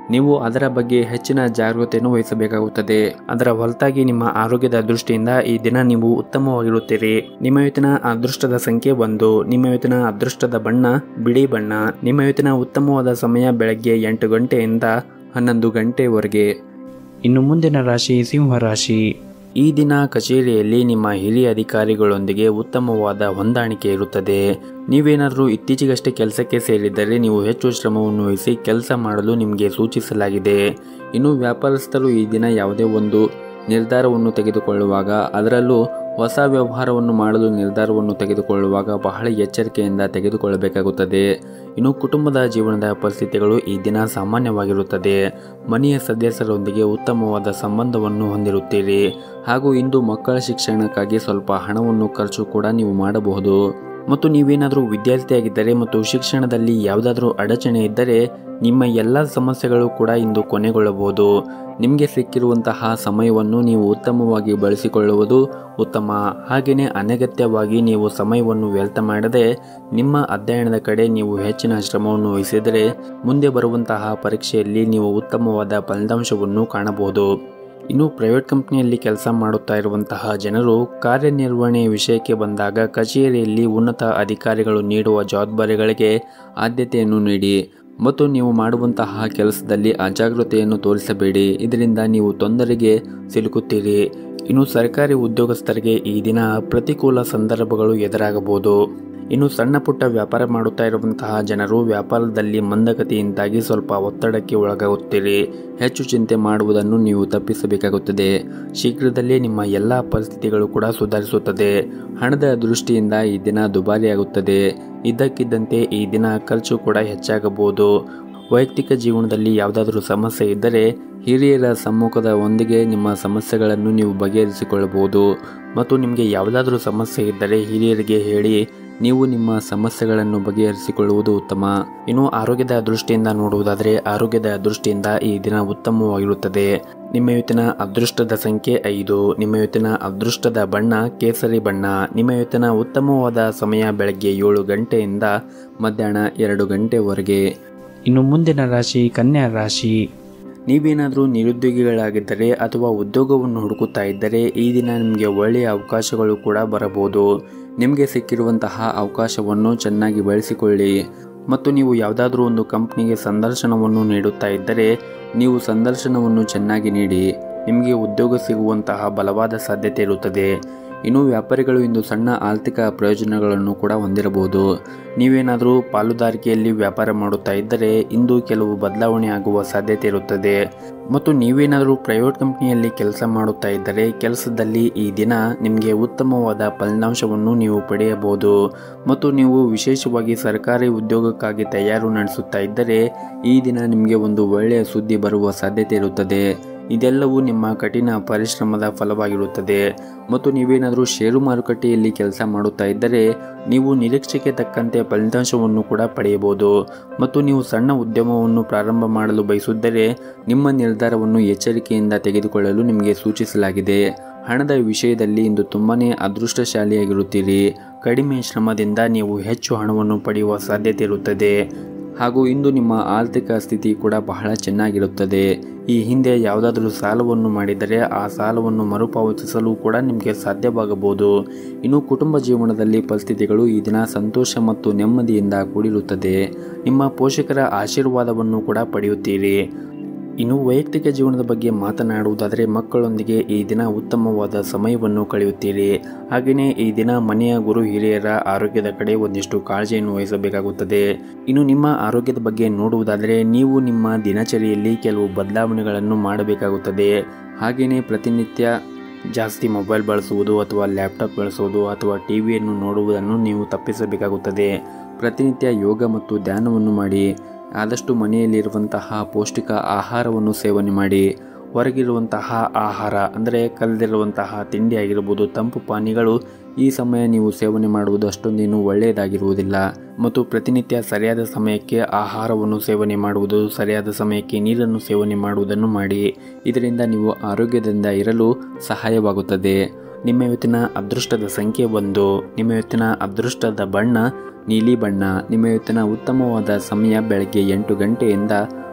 ನೀವು ಅದರ ಬಗ್ಗೆ ಹೆಚ್ಚಿನ ಜಾಗೃತೆಯನ್ನು ವಹಿಸಬೇಕಾಗುತ್ತದೆ ಅದರ ಹೊರತಾಗಿ ನಿಮ್ಮ ಆರೋಗ್ಯದ ದೃಷ್ಟಿಯಿಂದ ಈ ದಿನ ನೀವು ಉತ್ತಮವಾಗಿರುತ್ತೀರಿ ನಿಮ್ಮ ಇವತ್ತಿನ ಅದೃಷ್ಟದ ಸಂಖ್ಯೆ ಒಂದು ನಿಮ್ಮ ಇವತ್ತಿನ ಅದೃಷ್ಟದ ಬಣ್ಣ ಬಿಳಿ ಬಣ್ಣ ನಿಮ್ಮ ಇವತ್ತಿನ ಉತ್ತಮವಾದ ಸಮಯ ಬೆಳಗ್ಗೆ ಎಂಟು ಗಂಟೆಯಿಂದ ಹನ್ನೊಂದು ಗಂಟೆವರೆಗೆ ಇನ್ನು ಮುಂದಿನ ರಾಶಿ ಸಿಂಹ ರಾಶಿ ಈ ದಿನ ಕಚೇರಿಯಲ್ಲಿ ನಿಮ್ಮ ಹಿರಿಯ ಅಧಿಕಾರಿಗಳೊಂದಿಗೆ ಉತ್ತಮವಾದ ಹೊಂದಾಣಿಕೆ ಇರುತ್ತದೆ ನೀವೇನಾದರೂ ಇತ್ತೀಚೆಗಷ್ಟೇ ಕೆಲಸಕ್ಕೆ ಸೇರಿದ್ದರೆ ನೀವು ಹೆಚ್ಚು ಶ್ರಮವನ್ನು ವಹಿಸಿ ಕೆಲಸ ಮಾಡಲು ನಿಮಗೆ ಸೂಚಿಸಲಾಗಿದೆ ಇನ್ನು ವ್ಯಾಪಾರಸ್ಥರು ಈ ದಿನ ಯಾವುದೇ ಒಂದು ನಿರ್ಧಾರವನ್ನು ತೆಗೆದುಕೊಳ್ಳುವಾಗ ಅದರಲ್ಲೂ ಹೊಸ ವ್ಯವಹಾರವನ್ನು ಮಾಡಲು ನಿರ್ಧಾರವನ್ನು ತೆಗೆದುಕೊಳ್ಳುವಾಗ ಬಹಳ ಎಚ್ಚರಿಕೆಯಿಂದ ತೆಗೆದುಕೊಳ್ಳಬೇಕಾಗುತ್ತದೆ ಇನ್ನು ಕುಟುಂಬದ ಜೀವನದ ಪರಿಸ್ಥಿತಿಗಳು ಈ ದಿನ ಸಾಮಾನ್ಯವಾಗಿರುತ್ತದೆ ಮನೆಯ ಸದಸ್ಯರೊಂದಿಗೆ ಉತ್ತಮವಾದ ಸಂಬಂಧವನ್ನು ಹೊಂದಿರುತ್ತೀರಿ ಹಾಗೂ ಇಂದು ಮಕ್ಕಳ ಶಿಕ್ಷಣಕ್ಕಾಗಿ ಸ್ವಲ್ಪ ಹಣವನ್ನು ಖರ್ಚು ಕೂಡ ನೀವು ಮಾಡಬಹುದು ಮತ್ತು ನೀವೇನಾದರೂ ವಿದ್ಯಾರ್ಥಿಯಾಗಿದ್ದರೆ ಮತ್ತು ಶಿಕ್ಷಣದಲ್ಲಿ ಯಾವುದಾದ್ರೂ ಅಡಚಣೆ ಇದ್ದರೆ ನಿಮ್ಮ ಎಲ್ಲ ಸಮಸ್ಯೆಗಳು ಕೂಡ ಇಂದು ಕೊನೆಗೊಳ್ಳಬಹುದು ನಿಮಗೆ ಸಿಕ್ಕಿರುವಂತಹ ಸಮಯವನ್ನು ನೀವು ಉತ್ತಮವಾಗಿ ಬಳಸಿಕೊಳ್ಳುವುದು ಉತ್ತಮ ಹಾಗೆಯೇ ಅನಗತ್ಯವಾಗಿ ನೀವು ಸಮಯವನ್ನು ವ್ಯರ್ಥ ಮಾಡದೆ ನಿಮ್ಮ ಅಧ್ಯಯನದ ಕಡೆ ನೀವು ಹೆಚ್ಚಿನ ಶ್ರಮವನ್ನು ವಹಿಸಿದರೆ ಮುಂದೆ ಬರುವಂತಹ ಪರೀಕ್ಷೆಯಲ್ಲಿ ನೀವು ಉತ್ತಮವಾದ ಫಲಿತಾಂಶವನ್ನು ಕಾಣಬಹುದು ಇನ್ನು ಪ್ರೈವೇಟ್ ಕಂಪ್ನಿಯಲ್ಲಿ ಕೆಲಸ ಮಾಡುತ್ತಾ ಇರುವಂತಹ ಜನರು ಕಾರ್ಯನಿರ್ವಹಣೆ ವಿಷಯಕ್ಕೆ ಬಂದಾಗ ಕಚೇರಿಯಲ್ಲಿ ಉನ್ನತ ಅಧಿಕಾರಿಗಳು ನೀಡುವ ಜವಾಬ್ದಾರಿಗಳಿಗೆ ಆದ್ಯತೆಯನ್ನು ನೀಡಿ ಮತ್ತು ನೀವು ಮಾಡುವಂತಹ ಕೆಲಸದಲ್ಲಿ ಅಜಾಗೃತೆಯನ್ನು ತೋರಿಸಬೇಡಿ ಇದರಿಂದ ನೀವು ತೊಂದರೆಗೆ ಸಿಲುಕುತ್ತೀರಿ ಇನ್ನು ಸರ್ಕಾರಿ ಉದ್ಯೋಗಸ್ಥರಿಗೆ ಈ ದಿನ ಪ್ರತಿಕೂಲ ಸಂದರ್ಭಗಳು ಎದುರಾಗಬಹುದು ಇನ್ನು ಸಣ್ಣ ಪುಟ್ಟ ವ್ಯಾಪಾರ ಮಾಡುತ್ತಾ ಇರುವಂತಹ ಜನರು ವ್ಯಾಪಾರದಲ್ಲಿ ಮಂದಗತಿಯಿಂದಾಗಿ ಸ್ವಲ್ಪ ಒತ್ತಡಕ್ಕೆ ಒಳಗಾಗುತ್ತೀರಿ ಹೆಚ್ಚು ಚಿಂತೆ ಮಾಡುವುದನ್ನು ನೀವು ತಪ್ಪಿಸಬೇಕಾಗುತ್ತದೆ ಶೀಘ್ರದಲ್ಲೇ ನಿಮ್ಮ ಎಲ್ಲ ಪರಿಸ್ಥಿತಿಗಳು ಕೂಡ ಸುಧಾರಿಸುತ್ತದೆ ಹಣದ ದೃಷ್ಟಿಯಿಂದ ಈ ದಿನ ದುಬಾರಿಯಾಗುತ್ತದೆ ಇದ್ದಕ್ಕಿದ್ದಂತೆ ಈ ದಿನ ಖರ್ಚು ಕೂಡ ಹೆಚ್ಚಾಗಬಹುದು ವೈಯಕ್ತಿಕ ಜೀವನದಲ್ಲಿ ಯಾವುದಾದರೂ ಸಮಸ್ಯೆ ಇದ್ದರೆ ಹಿರಿಯರ ಸಮ್ಮುಖದ ಒಂದಿಗೆ ನಿಮ್ಮ ಸಮಸ್ಯೆಗಳನ್ನು ನೀವು ಬಗೆಹರಿಸಿಕೊಳ್ಳಬಹುದು ಮತ್ತು ನಿಮಗೆ ಯಾವುದಾದ್ರೂ ಸಮಸ್ಯೆ ಇದ್ದರೆ ಹಿರಿಯರಿಗೆ ಹೇಳಿ ನೀವು ನಿಮ್ಮ ಸಮಸ್ಯೆಗಳನ್ನು ಬಗೆಹರಿಸಿಕೊಳ್ಳುವುದು ಉತ್ತಮ ಇನ್ನು ಆರೋಗ್ಯದ ದೃಷ್ಟಿಯಿಂದ ನೋಡುವುದಾದರೆ ಆರೋಗ್ಯದ ದೃಷ್ಟಿಯಿಂದ ಈ ದಿನ ಉತ್ತಮವಾಗಿರುತ್ತದೆ ನಿಮ್ಮ ಇವತ್ತಿನ ಅದೃಷ್ಟದ ಸಂಖ್ಯೆ ಐದು ನಿಮ್ಮ ಇವತ್ತಿನ ಅದೃಷ್ಟದ ಬಣ್ಣ ಕೇಸರಿ ಬಣ್ಣ ನಿಮ್ಮ ಇವತ್ತಿನ ಉತ್ತಮವಾದ ಸಮಯ ಬೆಳಗ್ಗೆ ಏಳು ಗಂಟೆಯಿಂದ ಮಧ್ಯಾಹ್ನ ಎರಡು ಗಂಟೆವರೆಗೆ ಇನ್ನು ಮುಂದಿನ ರಾಶಿ ಕನ್ಯಾ ರಾಶಿ ನೀವೇನಾದರೂ ನಿರುದ್ಯೋಗಿಗಳಾಗಿದ್ದರೆ ಅಥವಾ ಉದ್ಯೋಗವನ್ನು ಹುಡುಕುತ್ತಾ ಇದ್ದರೆ ಈ ದಿನ ನಿಮಗೆ ಒಳ್ಳೆಯ ಅವಕಾಶಗಳು ಕೂಡ ಬರಬಹುದು ನಿಮಗೆ ಸಿಕ್ಕಿರುವಂತಹ ಅವಕಾಶವನ್ನು ಚೆನ್ನಾಗಿ ಬಳಸಿಕೊಳ್ಳಿ ಮತ್ತು ನೀವು ಯಾವುದಾದ್ರೂ ಒಂದು ಕಂಪ್ನಿಗೆ ಸಂದರ್ಶನವನ್ನು ನೀಡುತ್ತಾ ಇದ್ದರೆ ನೀವು ಸಂದರ್ಶನವನ್ನು ಚೆನ್ನಾಗಿ ನೀಡಿ ನಿಮಗೆ ಉದ್ಯೋಗ ಸಿಗುವಂತಹ ಬಲವಾದ ಸಾಧ್ಯತೆ ಇರುತ್ತದೆ ಇನ್ನು ವ್ಯಾಪಾರಿಗಳು ಇಂದು ಸಣ್ಣ ಆರ್ಥಿಕ ಪ್ರಯೋಜನಗಳನ್ನು ಕೂಡ ಹೊಂದಿರಬಹುದು ನೀವೇನಾದರೂ ಪಾಲುದಾರಿಕೆಯಲ್ಲಿ ವ್ಯಾಪಾರ ಮಾಡುತ್ತಾ ಇದ್ದರೆ ಇಂದು ಕೆಲವು ಬದಲಾವಣೆ ಆಗುವ ಸಾಧ್ಯತೆ ಇರುತ್ತದೆ ಮತ್ತು ನೀವೇನಾದರೂ ಪ್ರೈವೇಟ್ ಕಂಪ್ನಿಯಲ್ಲಿ ಕೆಲಸ ಮಾಡುತ್ತಾ ಇದ್ದರೆ ಕೆಲಸದಲ್ಲಿ ಈ ದಿನ ನಿಮಗೆ ಉತ್ತಮವಾದ ಫಲಿತಾಂಶವನ್ನು ನೀವು ಪಡೆಯಬಹುದು ಮತ್ತು ನೀವು ವಿಶೇಷವಾಗಿ ಸರ್ಕಾರಿ ಉದ್ಯೋಗಕ್ಕಾಗಿ ತಯಾರು ನಡೆಸುತ್ತಾ ಇದ್ದರೆ ಈ ದಿನ ನಿಮಗೆ ಒಂದು ಒಳ್ಳೆಯ ಸುದ್ದಿ ಬರುವ ಸಾಧ್ಯತೆ ಇರುತ್ತದೆ ಇದೆಲ್ಲವೂ ನಿಮ್ಮ ಕಠಿಣ ಪರಿಶ್ರಮದ ಫಲವಾಗಿರುತ್ತದೆ ಮತ್ತು ನೀವೇನಾದರೂ ಷೇರು ಮಾರುಕಟ್ಟೆಯಲ್ಲಿ ಕೆಲಸ ಮಾಡುತ್ತಾ ಇದ್ದರೆ ನೀವು ನಿರೀಕ್ಷೆಗೆ ತಕ್ಕಂತೆ ಫಲಿತಾಂಶವನ್ನು ಕೂಡ ಪಡೆಯಬಹುದು ಮತ್ತು ನೀವು ಸಣ್ಣ ಉದ್ಯಮವನ್ನು ಪ್ರಾರಂಭ ಮಾಡಲು ಬಯಸಿದ್ದರೆ ನಿಮ್ಮ ನಿರ್ಧಾರವನ್ನು ಎಚ್ಚರಿಕೆಯಿಂದ ತೆಗೆದುಕೊಳ್ಳಲು ನಿಮಗೆ ಸೂಚಿಸಲಾಗಿದೆ ಹಣದ ವಿಷಯದಲ್ಲಿ ಇಂದು ತುಂಬಾ ಅದೃಷ್ಟಶಾಲಿಯಾಗಿರುತ್ತೀರಿ ಕಡಿಮೆ ಶ್ರಮದಿಂದ ನೀವು ಹೆಚ್ಚು ಹಣವನ್ನು ಪಡೆಯುವ ಸಾಧ್ಯತೆ ಇರುತ್ತದೆ ಹಾಗೂ ಇಂದು ನಿಮ್ಮ ಆರ್ಥಿಕ ಸ್ಥಿತಿ ಕೂಡ ಬಹಳ ಚೆನ್ನಾಗಿರುತ್ತದೆ ಈ ಹಿಂದೆ ಯಾವುದಾದರೂ ಸಾಲವನ್ನು ಮಾಡಿದರೆ ಆ ಸಾಲವನ್ನು ಮರುಪಾವತಿಸಲು ಕೂಡ ನಿಮಗೆ ಸಾಧ್ಯವಾಗಬಹುದು ಇನ್ನು ಕುಟುಂಬ ಜೀವನದಲ್ಲಿ ಪರಿಸ್ಥಿತಿಗಳು ಈ ದಿನ ಸಂತೋಷ ಮತ್ತು ನೆಮ್ಮದಿಯಿಂದ ಕೂಡಿರುತ್ತದೆ ನಿಮ್ಮ ಪೋಷಕರ ಆಶೀರ್ವಾದವನ್ನು ಕೂಡ ಪಡೆಯುತ್ತೀರಿ ಇನ್ನು ವೈಯಕ್ತಿಕ ಜೀವನದ ಬಗ್ಗೆ ಮಾತನಾಡುವುದಾದರೆ ಮಕ್ಕಳೊಂದಿಗೆ ಈ ದಿನ ಉತ್ತಮವಾದ ಸಮಯವನ್ನು ಕಳೆಯುತ್ತೀರಿ ಹಾಗೆಯೇ ಈ ದಿನ ಮನೆಯ ಗುರು ಹಿರಿಯರ ಆರೋಗ್ಯದ ಕಡೆ ಒಂದಿಷ್ಟು ಕಾಳಜಿಯನ್ನು ವಹಿಸಬೇಕಾಗುತ್ತದೆ ಇನ್ನು ನಿಮ್ಮ ಆರೋಗ್ಯದ ಬಗ್ಗೆ ನೋಡುವುದಾದರೆ ನೀವು ನಿಮ್ಮ ದಿನಚರಿಯಲ್ಲಿ ಕೆಲವು ಬದಲಾವಣೆಗಳನ್ನು ಮಾಡಬೇಕಾಗುತ್ತದೆ ಹಾಗೆಯೇ ಪ್ರತಿನಿತ್ಯ ಜಾಸ್ತಿ ಮೊಬೈಲ್ ಬಳಸುವುದು ಅಥವಾ ಲ್ಯಾಪ್ಟಾಪ್ ಬಳಸುವುದು ಅಥವಾ ಟಿ ವಿಯನ್ನು ನೋಡುವುದನ್ನು ನೀವು ತಪ್ಪಿಸಬೇಕಾಗುತ್ತದೆ ಪ್ರತಿನಿತ್ಯ ಯೋಗ ಮತ್ತು ಧ್ಯಾನವನ್ನು ಮಾಡಿ ಆದಷ್ಟು ಮನೆಯಲ್ಲಿರುವಂತಹ ಪೌಷ್ಟಿಕ ಆಹಾರವನ್ನು ಸೇವನೆ ಮಾಡಿ ಹೊರಗಿರುವಂತಹ ಆಹಾರ ಅಂದರೆ ಕಲ್ದಿರುವಂತಹ ತಿಂಡಿ ಆಗಿರ್ಬೋದು ತಂಪು ಪಾನೀಯಗಳು ಈ ಸಮಯ ನೀವು ಸೇವನೆ ಮಾಡುವುದು ಅಷ್ಟೊಂದೇನು ಒಳ್ಳೆಯದಾಗಿರುವುದಿಲ್ಲ ಮತ್ತು ಪ್ರತಿನಿತ್ಯ ಸರಿಯಾದ ಸಮಯಕ್ಕೆ ಆಹಾರವನ್ನು ಸೇವನೆ ಮಾಡುವುದು ಸರಿಯಾದ ಸಮಯಕ್ಕೆ ನೀರನ್ನು ಸೇವನೆ ಮಾಡುವುದನ್ನು ಮಾಡಿ ಇದರಿಂದ ನೀವು ಆರೋಗ್ಯದಿಂದ ಇರಲು ಸಹಾಯವಾಗುತ್ತದೆ ನಿಮ್ಮ ಇವತ್ತಿನ ಅದೃಷ್ಟದ ಸಂಖ್ಯೆ ಒಂದು ನಿಮ್ಮ ಇವತ್ತಿನ ಅದೃಷ್ಟದ ಬಣ್ಣ ನೀಲಿ ಬಣ್ಣ ನಿಮ್ಮ ಇವತ್ತಿನ ಉತ್ತಮವಾದ ಸಮಯ ಬೆಳಗ್ಗೆ ಎಂಟು ಗಂಟೆಯಿಂದ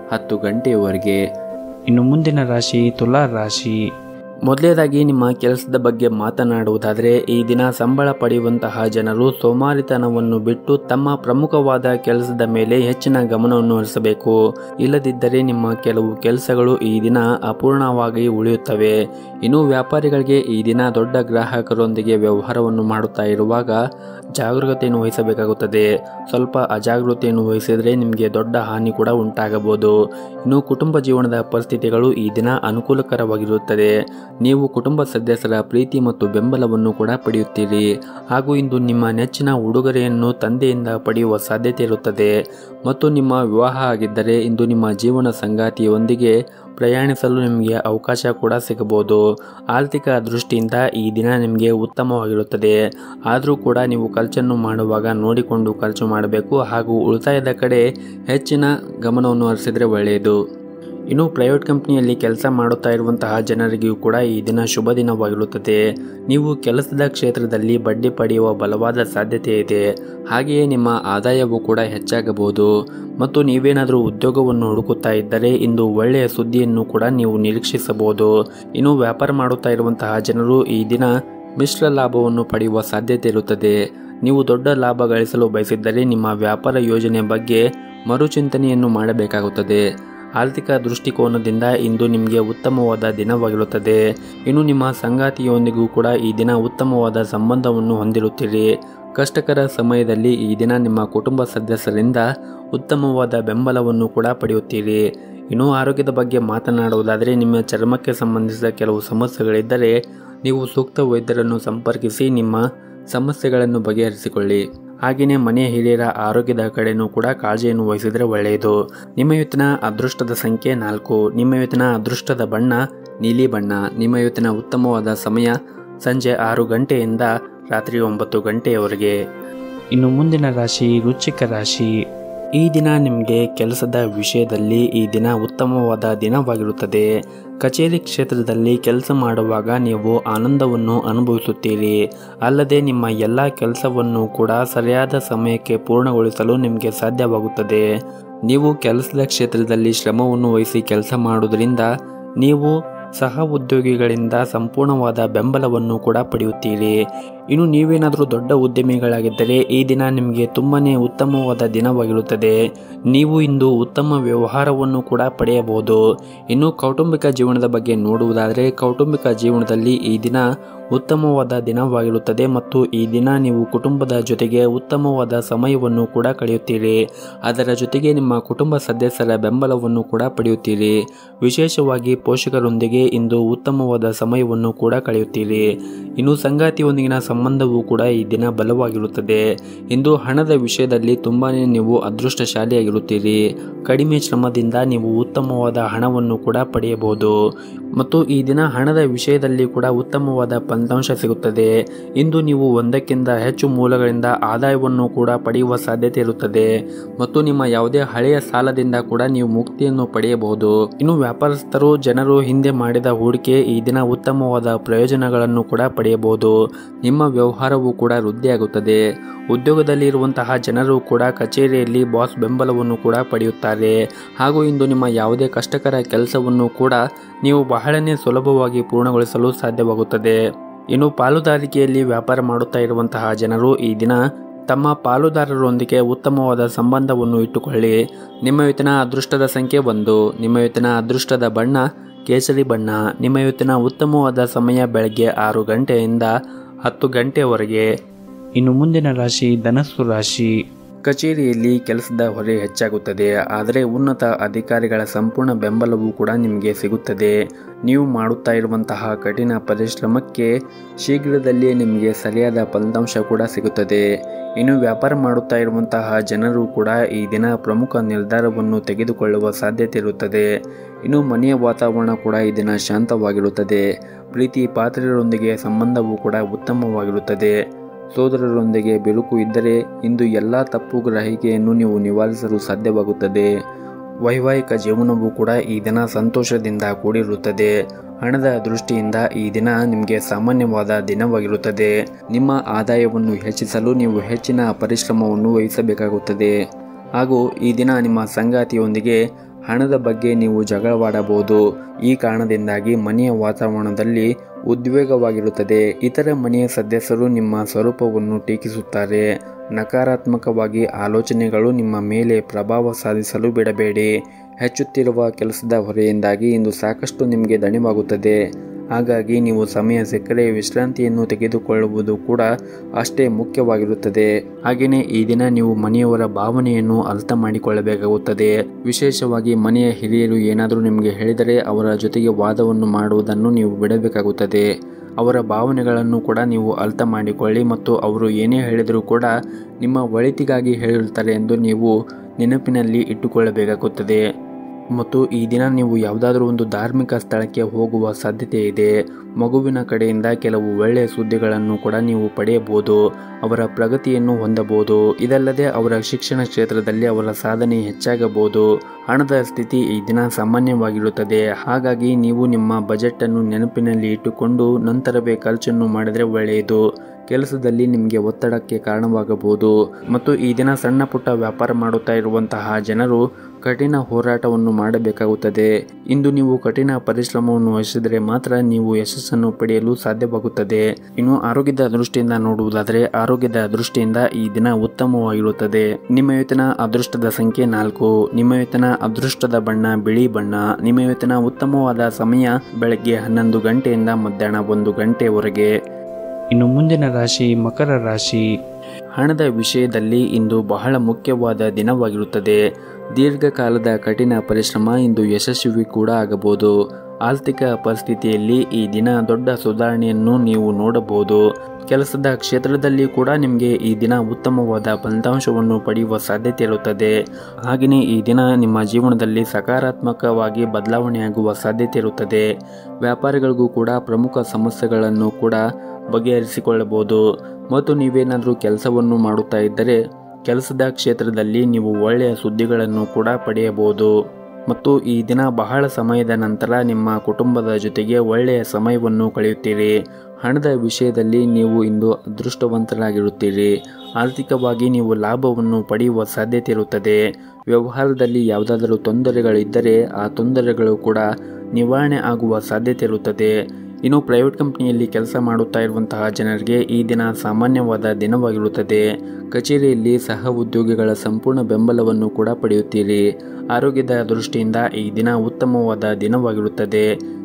ಹತ್ತು ಗಂಟೆಯವರೆಗೆ ಇನ್ನು ಮುಂದಿನ ರಾಶಿ ತುಲಾ ರಾಶಿ ಮೊದಲನೇದಾಗಿ ನಿಮ್ಮ ಕೆಲಸದ ಬಗ್ಗೆ ಮಾತನಾಡುವುದಾದರೆ ಈ ದಿನ ಸಂಬಳ ಪಡೆಯುವಂತಹ ಜನರು ಸೋಮಾರಿತನವನ್ನು ಬಿಟ್ಟು ತಮ್ಮ ಪ್ರಮುಖವಾದ ಕೆಲಸದ ಮೇಲೆ ಹೆಚ್ಚಿನ ಗಮನವನ್ನು ಹರಿಸಬೇಕು ಇಲ್ಲದಿದ್ದರೆ ನಿಮ್ಮ ಕೆಲವು ಕೆಲಸಗಳು ಈ ದಿನ ಅಪೂರ್ಣವಾಗಿ ಉಳಿಯುತ್ತವೆ ಇನ್ನು ವ್ಯಾಪಾರಿಗಳಿಗೆ ಈ ದಿನ ದೊಡ್ಡ ಗ್ರಾಹಕರೊಂದಿಗೆ ವ್ಯವಹಾರವನ್ನು ಮಾಡುತ್ತಾ ಇರುವಾಗ ಜಾಗರೂಕತೆಯನ್ನು ವಹಿಸಬೇಕಾಗುತ್ತದೆ ಸ್ವಲ್ಪ ಅಜಾಗೃತೆಯನ್ನು ವಹಿಸಿದರೆ ನಿಮಗೆ ದೊಡ್ಡ ಹಾನಿ ಕೂಡ ಉಂಟಾಗಬಹುದು ಇನ್ನು ಕುಟುಂಬ ಜೀವನದ ಪರಿಸ್ಥಿತಿಗಳು ಈ ದಿನ ಅನುಕೂಲಕರವಾಗಿರುತ್ತದೆ ನೀವು ಕುಟುಂಬ ಸದಸ್ಯರ ಪ್ರೀತಿ ಮತ್ತು ಬೆಂಬಲವನ್ನು ಕೂಡ ಪಡೆಯುತ್ತೀರಿ ಹಾಗೂ ಇಂದು ನಿಮ್ಮ ನೆಚ್ಚಿನ ಉಡುಗೊರೆಯನ್ನು ತಂದೆಯಿಂದ ಪಡೆಯುವ ಸಾಧ್ಯತೆ ಇರುತ್ತದೆ ಮತ್ತು ನಿಮ್ಮ ವಿವಾಹ ಆಗಿದ್ದರೆ ಇಂದು ನಿಮ್ಮ ಜೀವನ ಸಂಗಾತಿಯೊಂದಿಗೆ ಪ್ರಯಾಣಿಸಲು ನಿಮಗೆ ಅವಕಾಶ ಕೂಡ ಸಿಗಬಹುದು ಆರ್ಥಿಕ ದೃಷ್ಟಿಯಿಂದ ಈ ದಿನ ನಿಮಗೆ ಉತ್ತಮವಾಗಿರುತ್ತದೆ ಆದರೂ ಕೂಡ ನೀವು ಖರ್ಚನ್ನು ಮಾಡುವಾಗ ನೋಡಿಕೊಂಡು ಖರ್ಚು ಮಾಡಬೇಕು ಹಾಗೂ ಉಳಿತಾಯದ ಕಡೆ ಹೆಚ್ಚಿನ ಗಮನವನ್ನು ಹರಿಸಿದರೆ ಒಳ್ಳೆಯದು ಇನ್ನು ಪ್ರೈವೇಟ್ ಕಂಪ್ನಿಯಲ್ಲಿ ಕೆಲಸ ಮಾಡುತ್ತಾ ಇರುವಂತಹ ಜನರಿಗೂ ಕೂಡ ಈ ದಿನ ಶುಭ ದಿನವಾಗಿರುತ್ತದೆ ನೀವು ಕೆಲಸದ ಕ್ಷೇತ್ರದಲ್ಲಿ ಬಡ್ಡಿ ಪಡೆಯುವ ಬಲವಾದ ಸಾಧ್ಯತೆ ಇದೆ ಹಾಗೆಯೇ ನಿಮ್ಮ ಆದಾಯವೂ ಕೂಡ ಹೆಚ್ಚಾಗಬಹುದು ಮತ್ತು ನೀವೇನಾದರೂ ಉದ್ಯೋಗವನ್ನು ಹುಡುಕುತ್ತಾ ಇದ್ದರೆ ಇಂದು ಒಳ್ಳೆಯ ಸುದ್ದಿಯನ್ನು ಕೂಡ ನೀವು ನಿರೀಕ್ಷಿಸಬಹುದು ಇನ್ನು ವ್ಯಾಪಾರ ಮಾಡುತ್ತಾ ಇರುವಂತಹ ಜನರು ಈ ದಿನ ಮಿಶ್ರ ಲಾಭವನ್ನು ಪಡೆಯುವ ಸಾಧ್ಯತೆ ಇರುತ್ತದೆ ನೀವು ದೊಡ್ಡ ಲಾಭ ಗಳಿಸಲು ಬಯಸಿದ್ದರೆ ನಿಮ್ಮ ವ್ಯಾಪಾರ ಯೋಜನೆ ಬಗ್ಗೆ ಮರುಚಿಂತನೆಯನ್ನು ಮಾಡಬೇಕಾಗುತ್ತದೆ ಆರ್ಥಿಕ ದೃಷ್ಟಿಕೋನದಿಂದ ಇಂದು ನಿಮಗೆ ಉತ್ತಮವಾದ ದಿನವಾಗಿರುತ್ತದೆ ಇನ್ನು ನಿಮ್ಮ ಸಂಗಾತಿಯೊಂದಿಗೂ ಕೂಡ ಈ ದಿನ ಉತ್ತಮವಾದ ಸಂಬಂಧವನ್ನು ಹೊಂದಿರುತ್ತೀರಿ ಕಷ್ಟಕರ ಸಮಯದಲ್ಲಿ ಈ ದಿನ ನಿಮ್ಮ ಕುಟುಂಬ ಸದಸ್ಯರಿಂದ ಉತ್ತಮವಾದ ಬೆಂಬಲವನ್ನು ಕೂಡ ಪಡೆಯುತ್ತೀರಿ ಇನ್ನು ಆರೋಗ್ಯದ ಬಗ್ಗೆ ಮಾತನಾಡುವುದಾದರೆ ನಿಮ್ಮ ಚರ್ಮಕ್ಕೆ ಸಂಬಂಧಿಸಿದ ಕೆಲವು ಸಮಸ್ಯೆಗಳಿದ್ದರೆ ನೀವು ಸೂಕ್ತ ವೈದ್ಯರನ್ನು ಸಂಪರ್ಕಿಸಿ ನಿಮ್ಮ ಸಮಸ್ಯೆಗಳನ್ನು ಬಗೆಹರಿಸಿಕೊಳ್ಳಿ ಹಾಗೆಯೇ ಮನೆಯ ಹಿರಿಯರ ಆರೋಗ್ಯದ ಕಡೆನೂ ಕೂಡ ಕಾಳಜಿಯನ್ನು ವಹಿಸಿದರೆ ಒಳ್ಳೆಯದು ನಿಮ್ಮ ಇವತ್ತಿನ ಅದೃಷ್ಟದ ಸಂಖ್ಯೆ ನಾಲ್ಕು ನಿಮ್ಮ ಇವತ್ತಿನ ಅದೃಷ್ಟದ ಬಣ್ಣ ನೀಲಿ ಬಣ್ಣ ನಿಮ್ಮ ಇವತ್ತಿನ ಉತ್ತಮವಾದ ಸಮಯ ಸಂಜೆ ಆರು ಗಂಟೆಯಿಂದ ರಾತ್ರಿ ಒಂಬತ್ತು ಗಂಟೆಯವರೆಗೆ ಇನ್ನು ಮುಂದಿನ ರಾಶಿ ವೃಶ್ಚಿಕ ರಾಶಿ ಈ ದಿನ ನಿಮಗೆ ಕೆಲಸದ ವಿಷಯದಲ್ಲಿ ಈ ದಿನ ಉತ್ತಮವಾದ ದಿನವಾಗಿರುತ್ತದೆ ಕಚೇರಿ ಕ್ಷೇತ್ರದಲ್ಲಿ ಕೆಲಸ ಮಾಡುವಾಗ ನೀವು ಆನಂದವನ್ನು ಅನುಭವಿಸುತ್ತೀರಿ ಅಲ್ಲದೆ ನಿಮ್ಮ ಎಲ್ಲ ಕೆಲಸವನ್ನು ಕೂಡ ಸರಿಯಾದ ಸಮಯಕ್ಕೆ ಪೂರ್ಣಗೊಳಿಸಲು ನಿಮಗೆ ಸಾಧ್ಯವಾಗುತ್ತದೆ ನೀವು ಕೆಲಸದ ಕ್ಷೇತ್ರದಲ್ಲಿ ಶ್ರಮವನ್ನು ವಹಿಸಿ ಕೆಲಸ ಮಾಡುವುದರಿಂದ ನೀವು ಸಹ ಉದ್ಯೋಗಿಗಳಿಂದ ಸಂಪೂರ್ಣವಾದ ಬೆಂಬಲವನ್ನು ಕೂಡ ಪಡೆಯುತ್ತೀರಿ ಇನ್ನು ನೀವೇನಾದರೂ ದೊಡ್ಡ ಉದ್ಯಮಿಗಳಾಗಿದ್ದರೆ ಈ ದಿನ ನಿಮಗೆ ತುಂಬನೇ ಉತ್ತಮವಾದ ದಿನವಾಗಿರುತ್ತದೆ ನೀವು ಇಂದು ಉತ್ತಮ ವ್ಯವಹಾರವನ್ನು ಕೂಡ ಪಡೆಯಬಹುದು ಇನ್ನು ಕೌಟುಂಬಿಕ ಜೀವನದ ಬಗ್ಗೆ ನೋಡುವುದಾದರೆ ಕೌಟುಂಬಿಕ ಜೀವನದಲ್ಲಿ ಈ ದಿನ ಉತ್ತಮವಾದ ದಿನವಾಗಿರುತ್ತದೆ ಮತ್ತು ಈ ದಿನ ನೀವು ಕುಟುಂಬದ ಜೊತೆಗೆ ಉತ್ತಮವಾದ ಸಮಯವನ್ನು ಕೂಡ ಕಳೆಯುತ್ತೀರಿ ಅದರ ಜೊತೆಗೆ ನಿಮ್ಮ ಕುಟುಂಬ ಸದಸ್ಯರ ಬೆಂಬಲವನ್ನು ಕೂಡ ಪಡೆಯುತ್ತೀರಿ ವಿಶೇಷವಾಗಿ ಪೋಷಕರೊಂದಿಗೆ ಇಂದು ಉತ್ತಮವಾದ ಸಮಯವನ್ನು ಕೂಡ ಕಳೆಯುತ್ತೀರಿ ಇನ್ನು ಸಂಗಾತಿಯೊಂದಿಗಿನ ಸಂಬಂಧವೂ ಕೂಡ ಈ ದಿನ ಬಲವಾಗಿರುತ್ತದೆ ಇಂದು ಹಣದ ವಿಷಯದಲ್ಲಿ ತುಂಬಾನೇ ನೀವು ಅದೃಷ್ಟಶಾಲಿಯಾಗಿರುತ್ತೀರಿ ಕಡಿಮೆ ಶ್ರಮದಿಂದ ನೀವು ಉತ್ತಮವಾದ ಹಣವನ್ನು ಕೂಡ ಪಡೆಯಬಹುದು ಮತ್ತು ಈ ದಿನ ಹಣದ ವಿಷಯದಲ್ಲಿ ಕೂಡ ಉತ್ತಮವಾದ ಫಲಿತಾಂಶ ಸಿಗುತ್ತದೆ ಇಂದು ನೀವು ಒಂದಕ್ಕಿಂತ ಹೆಚ್ಚು ಮೂಲಗಳಿಂದ ಆದಾಯವನ್ನು ಕೂಡ ಪಡೆಯುವ ಸಾಧ್ಯತೆ ಇರುತ್ತದೆ ಮತ್ತು ನಿಮ್ಮ ಯಾವುದೇ ಹಳೆಯ ಸಾಲದಿಂದ ಕೂಡ ನೀವು ಮುಕ್ತಿಯನ್ನು ಪಡೆಯಬಹುದು ಇನ್ನು ವ್ಯಾಪಾರಸ್ಥರು ಜನರು ಹಿಂದೆ ಮಾಡಿದ ಹೂಡಿಕೆ ಈ ದಿನ ಉತ್ತಮವಾದ ಪ್ರಯೋಜನಗಳನ್ನು ಕೂಡ ಪಡೆಯಬಹುದು ನಿಮ್ಮ ವ್ಯವಹಾರವೂ ಕೂಡ ವೃದ್ಧಿಯಾಗುತ್ತದೆ ಉದ್ಯೋಗದಲ್ಲಿ ಇರುವಂತಹ ಜನರು ಕೂಡ ಕಚೇರಿಯಲ್ಲಿ ಬಾಸ್ ಬೆಂಬಲವನ್ನು ಕೂಡ ಪಡೆಯುತ್ತಾರೆ ಹಾಗೂ ಇಂದು ನಿಮ್ಮ ಯಾವುದೇ ಕಷ್ಟಕರ ಕೆಲಸವನ್ನು ಕೂಡ ನೀವು ಬಹಳನೇ ಸುಲಭವಾಗಿ ಪೂರ್ಣಗೊಳಿಸಲು ಸಾಧ್ಯವಾಗುತ್ತದೆ ಇನ್ನು ಪಾಲುದಾರಿಕೆಯಲ್ಲಿ ವ್ಯಾಪಾರ ಮಾಡುತ್ತಾ ಇರುವಂತಹ ಜನರು ಈ ದಿನ ತಮ್ಮ ಪಾಲುದಾರರೊಂದಿಗೆ ಉತ್ತಮವಾದ ಸಂಬಂಧವನ್ನು ಇಟ್ಟುಕೊಳ್ಳಿ ನಿಮ್ಮ ಇವತ್ತಿನ ಅದೃಷ್ಟದ ಸಂಖ್ಯೆ ಒಂದು ನಿಮ್ಮ ಇವತ್ತಿನ ಅದೃಷ್ಟದ ಬಣ್ಣ ಕೇಸರಿ ಬಣ್ಣ ನಿಮ್ಮ ಇವತ್ತಿನ ಉತ್ತಮವಾದ ಸಮಯ ಬೆಳಗ್ಗೆ ಆರು ಗಂಟೆಯಿಂದ ಹತ್ತು ಗಂಟೆಯವರೆಗೆ ಇನ್ನು ಮುಂದಿನ ರಾಶಿ ಧನಸ್ಸು ರಾಶಿ ಕಚೇರಿಯಲ್ಲಿ ಕೆಲಸದ ಹೊರೆ ಹೆಚ್ಚಾಗುತ್ತದೆ ಆದರೆ ಉನ್ನತ ಅಧಿಕಾರಿಗಳ ಸಂಪೂರ್ಣ ಬೆಂಬಲವೂ ಕೂಡ ನಿಮಗೆ ಸಿಗುತ್ತದೆ ನೀವು ಮಾಡುತ್ತಾ ಇರುವಂತಹ ಕಠಿಣ ಪರಿಶ್ರಮಕ್ಕೆ ಶೀಘ್ರದಲ್ಲಿಯೇ ನಿಮಗೆ ಸರಿಯಾದ ಫಲಿತಾಂಶ ಕೂಡ ಸಿಗುತ್ತದೆ ಇನ್ನು ವ್ಯಾಪಾರ ಮಾಡುತ್ತಾ ಇರುವಂತಹ ಜನರು ಕೂಡ ಈ ದಿನ ಪ್ರಮುಖ ನಿರ್ಧಾರವನ್ನು ತೆಗೆದುಕೊಳ್ಳುವ ಸಾಧ್ಯತೆ ಇರುತ್ತದೆ ಇನ್ನು ಮನೆಯ ವಾತಾವರಣ ಕೂಡ ಈ ದಿನ ಶಾಂತವಾಗಿರುತ್ತದೆ ಪ್ರೀತಿ ಪಾತ್ರರೊಂದಿಗೆ ಸಂಬಂಧವೂ ಕೂಡ ಉತ್ತಮವಾಗಿರುತ್ತದೆ ಸೋದರರೊಂದಿಗೆ ಬಿರುಕು ಇದ್ದರೆ ಇಂದು ಎಲ್ಲ ತಪ್ಪು ಗ್ರಹಿಕೆಯನ್ನು ನೀವು ನಿವಾರಿಸಲು ಸಾಧ್ಯವಾಗುತ್ತದೆ ವೈವಾಹಿಕ ಜೀವನವೂ ಕೂಡ ಈ ದಿನ ಸಂತೋಷದಿಂದ ಕೂಡಿರುತ್ತದೆ ಹಣದ ದೃಷ್ಟಿಯಿಂದ ಈ ದಿನ ನಿಮಗೆ ಸಾಮಾನ್ಯವಾದ ದಿನವಾಗಿರುತ್ತದೆ ನಿಮ್ಮ ಆದಾಯವನ್ನು ಹೆಚ್ಚಿಸಲು ನೀವು ಹೆಚ್ಚಿನ ಪರಿಶ್ರಮವನ್ನು ವಹಿಸಬೇಕಾಗುತ್ತದೆ ಹಾಗೂ ಈ ದಿನ ನಿಮ್ಮ ಸಂಗಾತಿಯೊಂದಿಗೆ ಹಣದ ಬಗ್ಗೆ ನೀವು ಜಗಳವಾಡಬಹುದು ಈ ಕಾರಣದಿಂದಾಗಿ ಮನೆಯ ವಾತಾವರಣದಲ್ಲಿ ಉದ್ವೇಗವಾಗಿರುತ್ತದೆ ಇತರ ಮನೆಯ ಸದಸ್ಯರು ನಿಮ್ಮ ಸ್ವರೂಪವನ್ನು ಟೀಕಿಸುತ್ತಾರೆ ನಕಾರಾತ್ಮಕವಾಗಿ ಆಲೋಚನೆಗಳು ನಿಮ್ಮ ಮೇಲೆ ಪ್ರಭಾವ ಸಾಧಿಸಲು ಬಿಡಬೇಡಿ ಹೆಚ್ಚುತ್ತಿರುವ ಕೆಲಸದ ಹೊರೆಯಿಂದಾಗಿ ಇಂದು ಸಾಕಷ್ಟು ನಿಮಗೆ ದಣಿವಾಗುತ್ತದೆ ಹಾಗಾಗಿ ನೀವು ಸಮಯ ಸಿಕ್ಕರೆ ವಿಶ್ರಾಂತಿಯನ್ನು ತೆಗೆದುಕೊಳ್ಳುವುದು ಕೂಡ ಅಷ್ಟೇ ಮುಖ್ಯವಾಗಿರುತ್ತದೆ ಹಾಗೆಯೇ ಈ ದಿನ ನೀವು ಮನೆಯವರ ಭಾವನೆಯನ್ನು ಅರ್ಥ ಮಾಡಿಕೊಳ್ಳಬೇಕಾಗುತ್ತದೆ ವಿಶೇಷವಾಗಿ ಮನೆಯ ಹಿರಿಯರು ಏನಾದರೂ ನಿಮಗೆ ಹೇಳಿದರೆ ಅವರ ಜೊತೆಗೆ ವಾದವನ್ನು ಮಾಡುವುದನ್ನು ನೀವು ಬಿಡಬೇಕಾಗುತ್ತದೆ ಅವರ ಭಾವನೆಗಳನ್ನು ಕೂಡ ನೀವು ಅರ್ಥ ಮಾಡಿಕೊಳ್ಳಿ ಮತ್ತು ಅವರು ಏನೇ ಹೇಳಿದರೂ ಕೂಡ ನಿಮ್ಮ ಒಳಿತಿಗಾಗಿ ಹೇಳಿರುತ್ತಾರೆ ಎಂದು ನೀವು ನೆನಪಿನಲ್ಲಿ ಇಟ್ಟುಕೊಳ್ಳಬೇಕಾಗುತ್ತದೆ ಮತ್ತು ಈ ದಿನ ನೀವು ಯಾವುದಾದ್ರೂ ಒಂದು ಧಾರ್ಮಿಕ ಸ್ಥಳಕ್ಕೆ ಹೋಗುವ ಸಾಧ್ಯತೆ ಇದೆ ಮಗುವಿನ ಕಡೆಯಿಂದ ಕೆಲವು ಒಳ್ಳೆಯ ಸುದ್ದಿಗಳನ್ನು ಕೂಡ ನೀವು ಪಡೆಯಬಹುದು ಅವರ ಪ್ರಗತಿಯನ್ನು ಹೊಂದಬಹುದು ಇದಲ್ಲದೆ ಅವರ ಶಿಕ್ಷಣ ಕ್ಷೇತ್ರದಲ್ಲಿ ಅವರ ಸಾಧನೆ ಹೆಚ್ಚಾಗಬಹುದು ಹಣದ ಸ್ಥಿತಿ ಈ ದಿನ ಸಾಮಾನ್ಯವಾಗಿರುತ್ತದೆ ಹಾಗಾಗಿ ನೀವು ನಿಮ್ಮ ಬಜೆಟ್ ಅನ್ನು ನೆನಪಿನಲ್ಲಿ ಇಟ್ಟುಕೊಂಡು ನಂತರವೇ ಖರ್ಚನ್ನು ಮಾಡಿದರೆ ಒಳ್ಳೆಯದು ಕೆಲಸದಲ್ಲಿ ನಿಮಗೆ ಒತ್ತಡಕ್ಕೆ ಕಾರಣವಾಗಬಹುದು ಮತ್ತು ಈ ದಿನ ಸಣ್ಣ ಪುಟ್ಟ ವ್ಯಾಪಾರ ಮಾಡುತ್ತಾ ಇರುವಂತಹ ಜನರು ಕಠಿಣ ಹೋರಾಟವನ್ನು ಮಾಡಬೇಕಾಗುತ್ತದೆ ಇಂದು ನೀವು ಕಠಿಣ ಪರಿಶ್ರಮವನ್ನು ವಹಿಸಿದರೆ ಮಾತ್ರ ನೀವು ಯಶಸ್ಸನ್ನು ಪಡೆಯಲು ಸಾಧ್ಯವಾಗುತ್ತದೆ ಇನ್ನು ಆರೋಗ್ಯದ ದೃಷ್ಟಿಯಿಂದ ನೋಡುವುದಾದರೆ ಆರೋಗ್ಯದ ದೃಷ್ಟಿಯಿಂದ ಈ ದಿನ ಉತ್ತಮವಾಗಿರುತ್ತದೆ ನಿಮ್ಮ ಇವತ್ತಿನ ಅದೃಷ್ಟದ ಸಂಖ್ಯೆ ನಾಲ್ಕು ನಿಮ್ಮ ಇವತ್ತಿನ ಅದೃಷ್ಟದ ಬಣ್ಣ ಬಿಳಿ ಬಣ್ಣ ನಿಮ್ಮ ಇವತ್ತಿನ ಉತ್ತಮವಾದ ಸಮಯ ಬೆಳಗ್ಗೆ ಹನ್ನೊಂದು ಗಂಟೆಯಿಂದ ಮಧ್ಯಾಹ್ನ ಒಂದು ಗಂಟೆವರೆಗೆ ಇನ್ನು ಮುಂದಿನ ರಾಶಿ ಮಕರ ರಾಶಿ ಹಣದ ವಿಷಯದಲ್ಲಿ ಇಂದು ಬಹಳ ಮುಖ್ಯವಾದ ದಿನವಾಗಿರುತ್ತದೆ ದೀರ್ಘಕಾಲದ ಕಠಿಣ ಪರಿಶ್ರಮ ಇಂದು ಯಶಸ್ವಿ ಕೂಡ ಆಗಬಹುದು ಆರ್ಥಿಕ ಪರಿಸ್ಥಿತಿಯಲ್ಲಿ ಈ ದಿನ ದೊಡ್ಡ ಸುಧಾರಣೆಯನ್ನು ನೀವು ನೋಡಬಹುದು ಕೆಲಸದ ಕ್ಷೇತ್ರದಲ್ಲಿ ಕೂಡ ನಿಮಗೆ ಈ ದಿನ ಉತ್ತಮವಾದ ಫಲಿತಾಂಶವನ್ನು ಪಡೆಯುವ ಸಾಧ್ಯತೆ ಇರುತ್ತದೆ ಹಾಗೆಯೇ ಈ ದಿನ ನಿಮ್ಮ ಜೀವನದಲ್ಲಿ ಸಕಾರಾತ್ಮಕವಾಗಿ ಬದಲಾವಣೆಯಾಗುವ ಸಾಧ್ಯತೆ ಇರುತ್ತದೆ ವ್ಯಾಪಾರಿಗಳಿಗೂ ಕೂಡ ಪ್ರಮುಖ ಸಮಸ್ಯೆಗಳನ್ನು ಕೂಡ ಬಗೆಹರಿಸಿಕೊಳ್ಳಬಹುದು ಮತ್ತು ನೀವೇನಾದರೂ ಕೆಲಸವನ್ನು ಮಾಡುತ್ತಾ ಇದ್ದರೆ ಕೆಲಸದ ಕ್ಷೇತ್ರದಲ್ಲಿ ನೀವು ಒಳ್ಳೆಯ ಸುದ್ದಿಗಳನ್ನು ಕೂಡ ಪಡೆಯಬಹುದು ಮತ್ತು ಈ ದಿನ ಬಹಳ ಸಮಯದ ನಂತರ ನಿಮ್ಮ ಕುಟುಂಬದ ಜೊತೆಗೆ ಒಳ್ಳೆಯ ಸಮಯವನ್ನು ಕಳೆಯುತ್ತೀರಿ ಹಣದ ವಿಷಯದಲ್ಲಿ ನೀವು ಇಂದು ಅದೃಷ್ಟವಂತರಾಗಿರುತ್ತೀರಿ ಆರ್ಥಿಕವಾಗಿ ನೀವು ಲಾಭವನ್ನು ಪಡೆಯುವ ಸಾಧ್ಯತೆ ಇರುತ್ತದೆ ವ್ಯವಹಾರದಲ್ಲಿ ಯಾವುದಾದರೂ ತೊಂದರೆಗಳಿದ್ದರೆ ಆ ತೊಂದರೆಗಳು ಕೂಡ ನಿವಾರಣೆ ಆಗುವ ಸಾಧ್ಯತೆ ಇರುತ್ತದೆ ಇನ್ನು ಪ್ರೈವೇಟ್ ಕಂಪನಿಯಲ್ಲಿ ಕೆಲಸ ಮಾಡುತ್ತಾ ಇರುವಂತಹ ಜನರಿಗೆ ಈ ದಿನ ಸಾಮಾನ್ಯವಾದ ದಿನವಾಗಿರುತ್ತದೆ ಕಚೇರಿಯಲ್ಲಿ ಸಹ ಉದ್ಯೋಗಿಗಳ ಸಂಪೂರ್ಣ ಬೆಂಬಲವನ್ನು ಕೂಡ ಪಡೆಯುತ್ತೀರಿ ಆರೋಗ್ಯದ ದೃಷ್ಟಿಯಿಂದ ಈ ದಿನ ಉತ್ತಮವಾದ ದಿನವಾಗಿರುತ್ತದೆ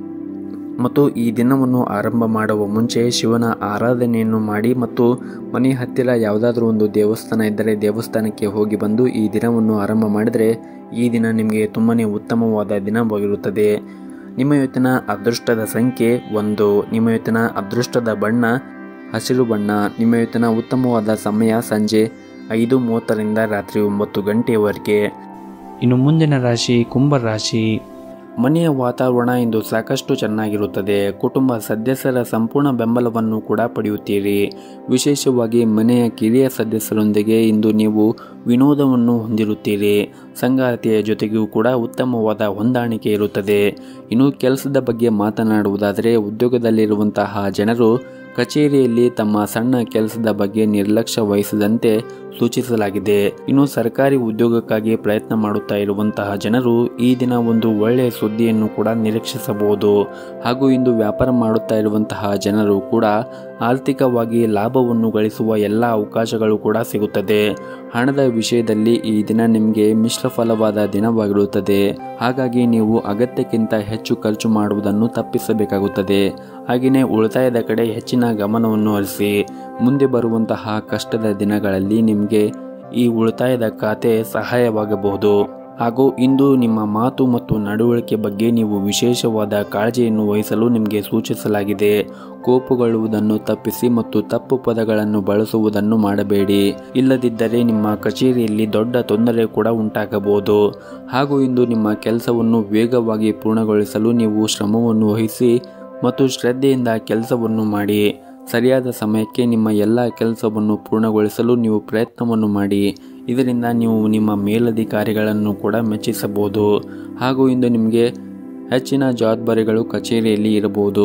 ಮತ್ತು ಈ ದಿನವನ್ನು ಆರಂಭ ಮಾಡುವ ಮುಂಚೆ ಶಿವನ ಆರಾಧನೆಯನ್ನು ಮಾಡಿ ಮತ್ತು ಮನೆ ಹತ್ತಿರ ಯಾವುದಾದ್ರೂ ಒಂದು ದೇವಸ್ಥಾನ ಇದ್ದರೆ ದೇವಸ್ಥಾನಕ್ಕೆ ಹೋಗಿ ಬಂದು ಈ ದಿನವನ್ನು ಆರಂಭ ಮಾಡಿದರೆ ಈ ದಿನ ನಿಮಗೆ ತುಂಬಾ ಉತ್ತಮವಾದ ದಿನವಾಗಿರುತ್ತದೆ ನಿಮ್ಮ ಇವತ್ತಿನ ಅದೃಷ್ಟದ ಸಂಖ್ಯೆ ಒಂದು ನಿಮ್ಮ ಇವತ್ತಿನ ಅದೃಷ್ಟದ ಬಣ್ಣ ಹಸಿರು ಬಣ್ಣ ನಿಮ್ಮ ಇವತ್ತಿನ ಉತ್ತಮವಾದ ಸಮಯ ಸಂಜೆ ಐದು ಮೂವತ್ತರಿಂದ ರಾತ್ರಿ ಒಂಬತ್ತು ಗಂಟೆಯವರೆಗೆ ಇನ್ನು ಮುಂದಿನ ರಾಶಿ ಕುಂಭ ರಾಶಿ ಮನೆಯ ವಾತಾವರಣ ಇಂದು ಸಾಕಷ್ಟು ಚೆನ್ನಾಗಿರುತ್ತದೆ ಕುಟುಂಬ ಸದಸ್ಯರ ಸಂಪೂರ್ಣ ಬೆಂಬಲವನ್ನು ಕೂಡ ಪಡೆಯುತ್ತೀರಿ ವಿಶೇಷವಾಗಿ ಮನೆಯ ಕಿರಿಯ ಸದಸ್ಯರೊಂದಿಗೆ ಇಂದು ನೀವು ವಿನೋದವನ್ನು ಹೊಂದಿರುತ್ತೀರಿ ಸಂಗಾತಿಯ ಜೊತೆಗೂ ಕೂಡ ಉತ್ತಮವಾದ ಹೊಂದಾಣಿಕೆ ಇರುತ್ತದೆ ಇನ್ನು ಕೆಲಸದ ಬಗ್ಗೆ ಮಾತನಾಡುವುದಾದರೆ ಉದ್ಯೋಗದಲ್ಲಿರುವಂತಹ ಜನರು ಕಚೇರಿಯಲ್ಲಿ ತಮ್ಮ ಸಣ್ಣ ಕೆಲಸದ ಬಗ್ಗೆ ನಿರ್ಲಕ್ಷ್ಯ ವಹಿಸದಂತೆ ಸೂಚಿಸಲಾಗಿದೆ ಇನ್ನು ಸರ್ಕಾರಿ ಉದ್ಯೋಗಕ್ಕಾಗಿ ಪ್ರಯತ್ನ ಮಾಡುತ್ತಾ ಇರುವಂತಹ ಜನರು ಈ ದಿನ ಒಂದು ಒಳ್ಳೆಯ ಸುದ್ದಿಯನ್ನು ಕೂಡ ನಿರೀಕ್ಷಿಸಬಹುದು ಹಾಗೂ ಇಂದು ವ್ಯಾಪಾರ ಮಾಡುತ್ತಾ ಇರುವಂತಹ ಜನರು ಕೂಡ ಆರ್ಥಿಕವಾಗಿ ಲಾಭವನ್ನು ಗಳಿಸುವ ಎಲ್ಲ ಅವಕಾಶಗಳು ಕೂಡ ಸಿಗುತ್ತದೆ ಹಣದ ವಿಷಯದಲ್ಲಿ ಈ ದಿನ ನಿಮಗೆ ಮಿಶ್ರ ಫಲವಾದ ದಿನವಾಗಿರುತ್ತದೆ ಹಾಗಾಗಿ ನೀವು ಅಗತ್ಯಕ್ಕಿಂತ ಹೆಚ್ಚು ಖರ್ಚು ಮಾಡುವುದನ್ನು ತಪ್ಪಿಸಬೇಕಾಗುತ್ತದೆ ಹಾಗೆಯೇ ಉಳಿತಾಯದ ಕಡೆ ಹೆಚ್ಚಿನ ಗಮನವನ್ನು ಹರಿಸಿ ಮುಂದೆ ಬರುವಂತಹ ಕಷ್ಟದ ದಿನಗಳಲ್ಲಿ ನಿಮಗೆ ಈ ಉಳಿತಾಯದ ಖಾತೆ ಸಹಾಯವಾಗಬಹುದು ಹಾಗೂ ಇಂದು ನಿಮ್ಮ ಮಾತು ಮತ್ತು ನಡವಳಿಕೆ ಬಗ್ಗೆ ನೀವು ವಿಶೇಷವಾದ ಕಾಳಜಿಯನ್ನು ವಹಿಸಲು ನಿಮಗೆ ಸೂಚಿಸಲಾಗಿದೆ ಕೋಪಗೊಳ್ಳುವುದನ್ನು ತಪ್ಪಿಸಿ ಮತ್ತು ತಪ್ಪು ಪದಗಳನ್ನು ಬಳಸುವುದನ್ನು ಮಾಡಬೇಡಿ ಇಲ್ಲದಿದ್ದರೆ ನಿಮ್ಮ ಕಚೇರಿಯಲ್ಲಿ ದೊಡ್ಡ ತೊಂದರೆ ಕೂಡ ಉಂಟಾಗಬಹುದು ಹಾಗೂ ಇಂದು ನಿಮ್ಮ ಕೆಲಸವನ್ನು ವೇಗವಾಗಿ ಪೂರ್ಣಗೊಳಿಸಲು ನೀವು ಶ್ರಮವನ್ನು ವಹಿಸಿ ಮತ್ತು ಶ್ರದ್ಧೆಯಿಂದ ಕೆಲಸವನ್ನು ಮಾಡಿ ಸರಿಯಾದ ಸಮಯಕ್ಕೆ ನಿಮ್ಮ ಎಲ್ಲ ಕೆಲಸವನ್ನು ಪೂರ್ಣಗೊಳಿಸಲು ನೀವು ಪ್ರಯತ್ನವನ್ನು ಮಾಡಿ ಇದರಿಂದ ನೀವು ನಿಮ್ಮ ಮೇಲಧಿಕಾರಿಗಳನ್ನು ಕೂಡ ಮೆಚ್ಚಿಸಬಹುದು ಹಾಗೂ ಇಂದು ನಿಮಗೆ ಹೆಚ್ಚಿನ ಜವಾಬ್ದಾರಿಗಳು ಕಚೇರಿಯಲ್ಲಿ ಇರಬಹುದು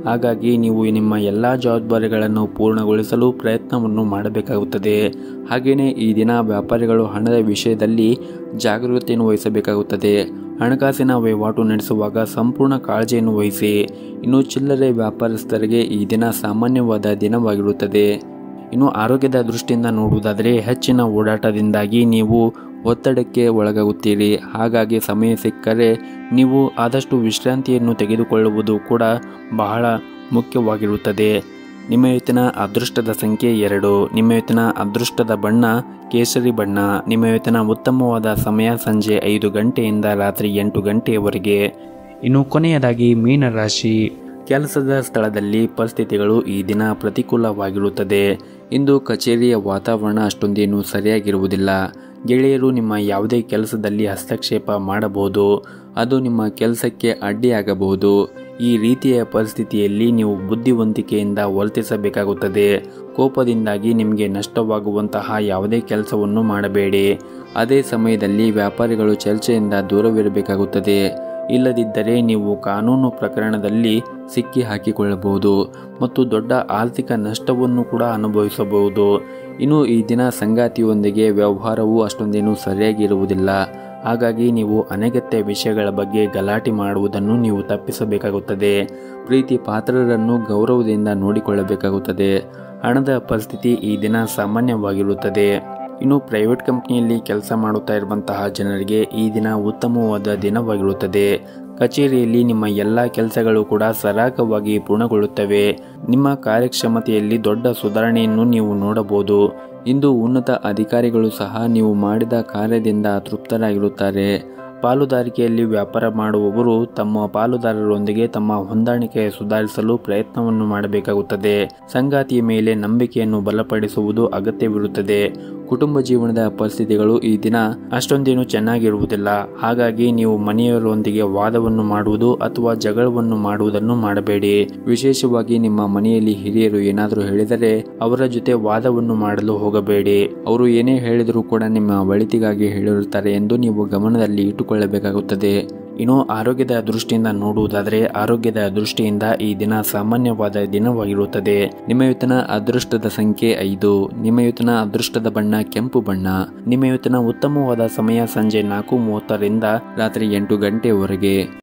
ಹಾಗಾಗಿ ನೀವು ನಿಮ್ಮ ಎಲ್ಲ ಜವಾಬ್ದಾರಿಗಳನ್ನು ಪೂರ್ಣಗೊಳಿಸಲು ಪ್ರಯತ್ನವನ್ನು ಮಾಡಬೇಕಾಗುತ್ತದೆ ಹಾಗೆಯೇ ಈ ದಿನ ವ್ಯಾಪಾರಿಗಳು ಹಣದ ವಿಷಯದಲ್ಲಿ ಜಾಗರೂಕತೆಯನ್ನು ವಹಿಸಬೇಕಾಗುತ್ತದೆ ಹಣಕಾಸಿನ ವಹಿವಾಟು ನಡೆಸುವಾಗ ಸಂಪೂರ್ಣ ಕಾಳಜಿಯನ್ನು ವಹಿಸಿ ಇನ್ನು ಚಿಲ್ಲರೆ ವ್ಯಾಪಾರಸ್ಥರಿಗೆ ಈ ದಿನ ಸಾಮಾನ್ಯವಾದ ದಿನವಾಗಿರುತ್ತದೆ ಇನ್ನು ಆರೋಗ್ಯದ ದೃಷ್ಟಿಯಿಂದ ನೋಡುವುದಾದರೆ ಹೆಚ್ಚಿನ ಓಡಾಟದಿಂದಾಗಿ ನೀವು ಒತ್ತಡಕ್ಕೆ ಒಳಗಾಗುತ್ತೀರಿ ಹಾಗಾಗಿ ಸಮಯ ಸಿಕ್ಕರೆ ನೀವು ಆದಷ್ಟು ವಿಶ್ರಾಂತಿಯನ್ನು ತೆಗೆದುಕೊಳ್ಳುವುದು ಕೂಡ ಬಹಳ ಮುಖ್ಯವಾಗಿರುತ್ತದೆ ನಿಮ್ಮ ಇವತ್ತಿನ ಅದೃಷ್ಟದ ಸಂಖ್ಯೆ ಎರಡು ನಿಮ್ಮ ಇವತ್ತಿನ ಅದೃಷ್ಟದ ಬಣ್ಣ ಕೇಸರಿ ಬಣ್ಣ ನಿಮ್ಮ ಇವತ್ತಿನ ಉತ್ತಮವಾದ ಸಮಯ ಸಂಜೆ ಐದು ಗಂಟೆಯಿಂದ ರಾತ್ರಿ ಎಂಟು ಗಂಟೆಯವರೆಗೆ ಇನ್ನು ಕೊನೆಯದಾಗಿ ಮೀನರಾಶಿ ಕೆಲಸದ ಸ್ಥಳದಲ್ಲಿ ಪರಿಸ್ಥಿತಿಗಳು ಈ ದಿನ ಪ್ರತಿಕೂಲವಾಗಿರುತ್ತದೆ ಇಂದು ಕಚೇರಿಯ ವಾತಾವರಣ ಅಷ್ಟೊಂದೇನು ಸರಿಯಾಗಿರುವುದಿಲ್ಲ ಗೆಳೆಯರು ನಿಮ್ಮ ಯಾವುದೇ ಕೆಲಸದಲ್ಲಿ ಹಸ್ತಕ್ಷೇಪ ಮಾಡಬಹುದು ಅದು ನಿಮ್ಮ ಕೆಲಸಕ್ಕೆ ಅಡ್ಡಿಯಾಗಬಹುದು ಈ ರೀತಿಯ ಪರಿಸ್ಥಿತಿಯಲ್ಲಿ ನೀವು ಬುದ್ಧಿವಂತಿಕೆಯಿಂದ ವರ್ತಿಸಬೇಕಾಗುತ್ತದೆ ಕೋಪದಿಂದಾಗಿ ನಿಮಗೆ ನಷ್ಟವಾಗುವಂತಹ ಯಾವುದೇ ಕೆಲಸವನ್ನು ಮಾಡಬೇಡಿ ಅದೇ ಸಮಯದಲ್ಲಿ ವ್ಯಾಪಾರಿಗಳು ಚರ್ಚೆಯಿಂದ ದೂರವಿರಬೇಕಾಗುತ್ತದೆ ಇಲ್ಲದಿದ್ದರೆ ನೀವು ಕಾನೂನು ಪ್ರಕರಣದಲ್ಲಿ ಸಿಕ್ಕಿ ಹಾಕಿಕೊಳ್ಳಬಹುದು ಮತ್ತು ದೊಡ್ಡ ಆರ್ಥಿಕ ನಷ್ಟವನ್ನು ಕೂಡ ಅನುಭವಿಸಬಹುದು ಇನ್ನು ಈ ದಿನ ಸಂಗಾತಿಯೊಂದಿಗೆ ವ್ಯವಹಾರವು ಅಷ್ಟೊಂದೇನು ಸರಿಯಾಗಿರುವುದಿಲ್ಲ ಹಾಗಾಗಿ ನೀವು ಅನಗತ್ಯ ವಿಷಯಗಳ ಬಗ್ಗೆ ಗಲಾಟೆ ಮಾಡುವುದನ್ನು ನೀವು ತಪ್ಪಿಸಬೇಕಾಗುತ್ತದೆ ಪ್ರೀತಿ ಪಾತ್ರರನ್ನು ಗೌರವದಿಂದ ನೋಡಿಕೊಳ್ಳಬೇಕಾಗುತ್ತದೆ ಹಣದ ಪರಿಸ್ಥಿತಿ ಈ ದಿನ ಸಾಮಾನ್ಯವಾಗಿರುತ್ತದೆ ಇನ್ನು ಪ್ರೈವೇಟ್ ಕಂಪ್ನಿಯಲ್ಲಿ ಕೆಲಸ ಮಾಡುತ್ತಾ ಇರುವಂತಹ ಜನರಿಗೆ ಈ ದಿನ ಉತ್ತಮವಾದ ದಿನವಾಗಿರುತ್ತದೆ ಕಚೇರಿಯಲ್ಲಿ ನಿಮ್ಮ ಎಲ್ಲ ಕೆಲಸಗಳು ಕೂಡ ಸರಾಗವಾಗಿ ಪೂರ್ಣಗೊಳ್ಳುತ್ತವೆ ನಿಮ್ಮ ಕಾರ್ಯಕ್ಷಮತೆಯಲ್ಲಿ ದೊಡ್ಡ ಸುಧಾರಣೆಯನ್ನು ನೀವು ನೋಡಬಹುದು ಇಂದು ಉನ್ನತ ಅಧಿಕಾರಿಗಳು ಸಹ ನೀವು ಮಾಡಿದ ಕಾರ್ಯದಿಂದ ತೃಪ್ತರಾಗಿರುತ್ತಾರೆ ಪಾಲುದಾರಿಕೆಯಲ್ಲಿ ವ್ಯಾಪಾರ ಮಾಡುವವರು ತಮ್ಮ ಪಾಲುದಾರರೊಂದಿಗೆ ತಮ್ಮ ಹೊಂದಾಣಿಕೆ ಸುಧಾರಿಸಲು ಪ್ರಯತ್ನವನ್ನು ಮಾಡಬೇಕಾಗುತ್ತದೆ ಸಂಗಾತಿಯ ಮೇಲೆ ನಂಬಿಕೆಯನ್ನು ಬಲಪಡಿಸುವುದು ಅಗತ್ಯವಿರುತ್ತದೆ ಕುಟುಂಬ ಜೀವನದ ಪರಿಸ್ಥಿತಿಗಳು ಈ ದಿನ ಅಷ್ಟೊಂದೇನು ಚೆನ್ನಾಗಿರುವುದಿಲ್ಲ ಹಾಗಾಗಿ ನೀವು ಮನೆಯವರೊಂದಿಗೆ ವಾದವನ್ನು ಮಾಡುವುದು ಅಥವಾ ಜಗಳವನ್ನು ಮಾಡುವುದನ್ನು ಮಾಡಬೇಡಿ ವಿಶೇಷವಾಗಿ ನಿಮ್ಮ ಮನೆಯಲ್ಲಿ ಹಿರಿಯರು ಏನಾದರೂ ಹೇಳಿದರೆ ಅವರ ಜೊತೆ ವಾದವನ್ನು ಮಾಡಲು ಹೋಗಬೇಡಿ ಅವರು ಏನೇ ಹೇಳಿದರೂ ಕೂಡ ನಿಮ್ಮ ಒಳಿತಿಗಾಗಿ ಹೇಳಿರುತ್ತಾರೆ ಎಂದು ನೀವು ಗಮನದಲ್ಲಿ ಇಟ್ಟುಕೊಳ್ಳಬೇಕಾಗುತ್ತದೆ ಇನ್ನು ಆರೋಗ್ಯದ ದೃಷ್ಟಿಯಿಂದ ನೋಡುವುದಾದರೆ ಆರೋಗ್ಯದ ದೃಷ್ಟಿಯಿಂದ ಈ ದಿನ ಸಾಮಾನ್ಯವಾದ ದಿನವಾಗಿರುತ್ತದೆ ನಿಮ್ಮ ಇವತ್ತಿನ ಅದೃಷ್ಟದ ಸಂಖ್ಯೆ ಐದು ನಿಮ್ಮ ಇವತ್ತಿನ ಅದೃಷ್ಟದ ಬಣ್ಣ ಕೆಂಪು ಬಣ್ಣ ನಿಮ್ಮ ಇವತ್ತಿನ ಉತ್ತಮವಾದ ಸಮಯ ಸಂಜೆ ನಾಲ್ಕು ಮೂವತ್ತರಿಂದ ರಾತ್ರಿ ಎಂಟು ಗಂಟೆವರೆಗೆ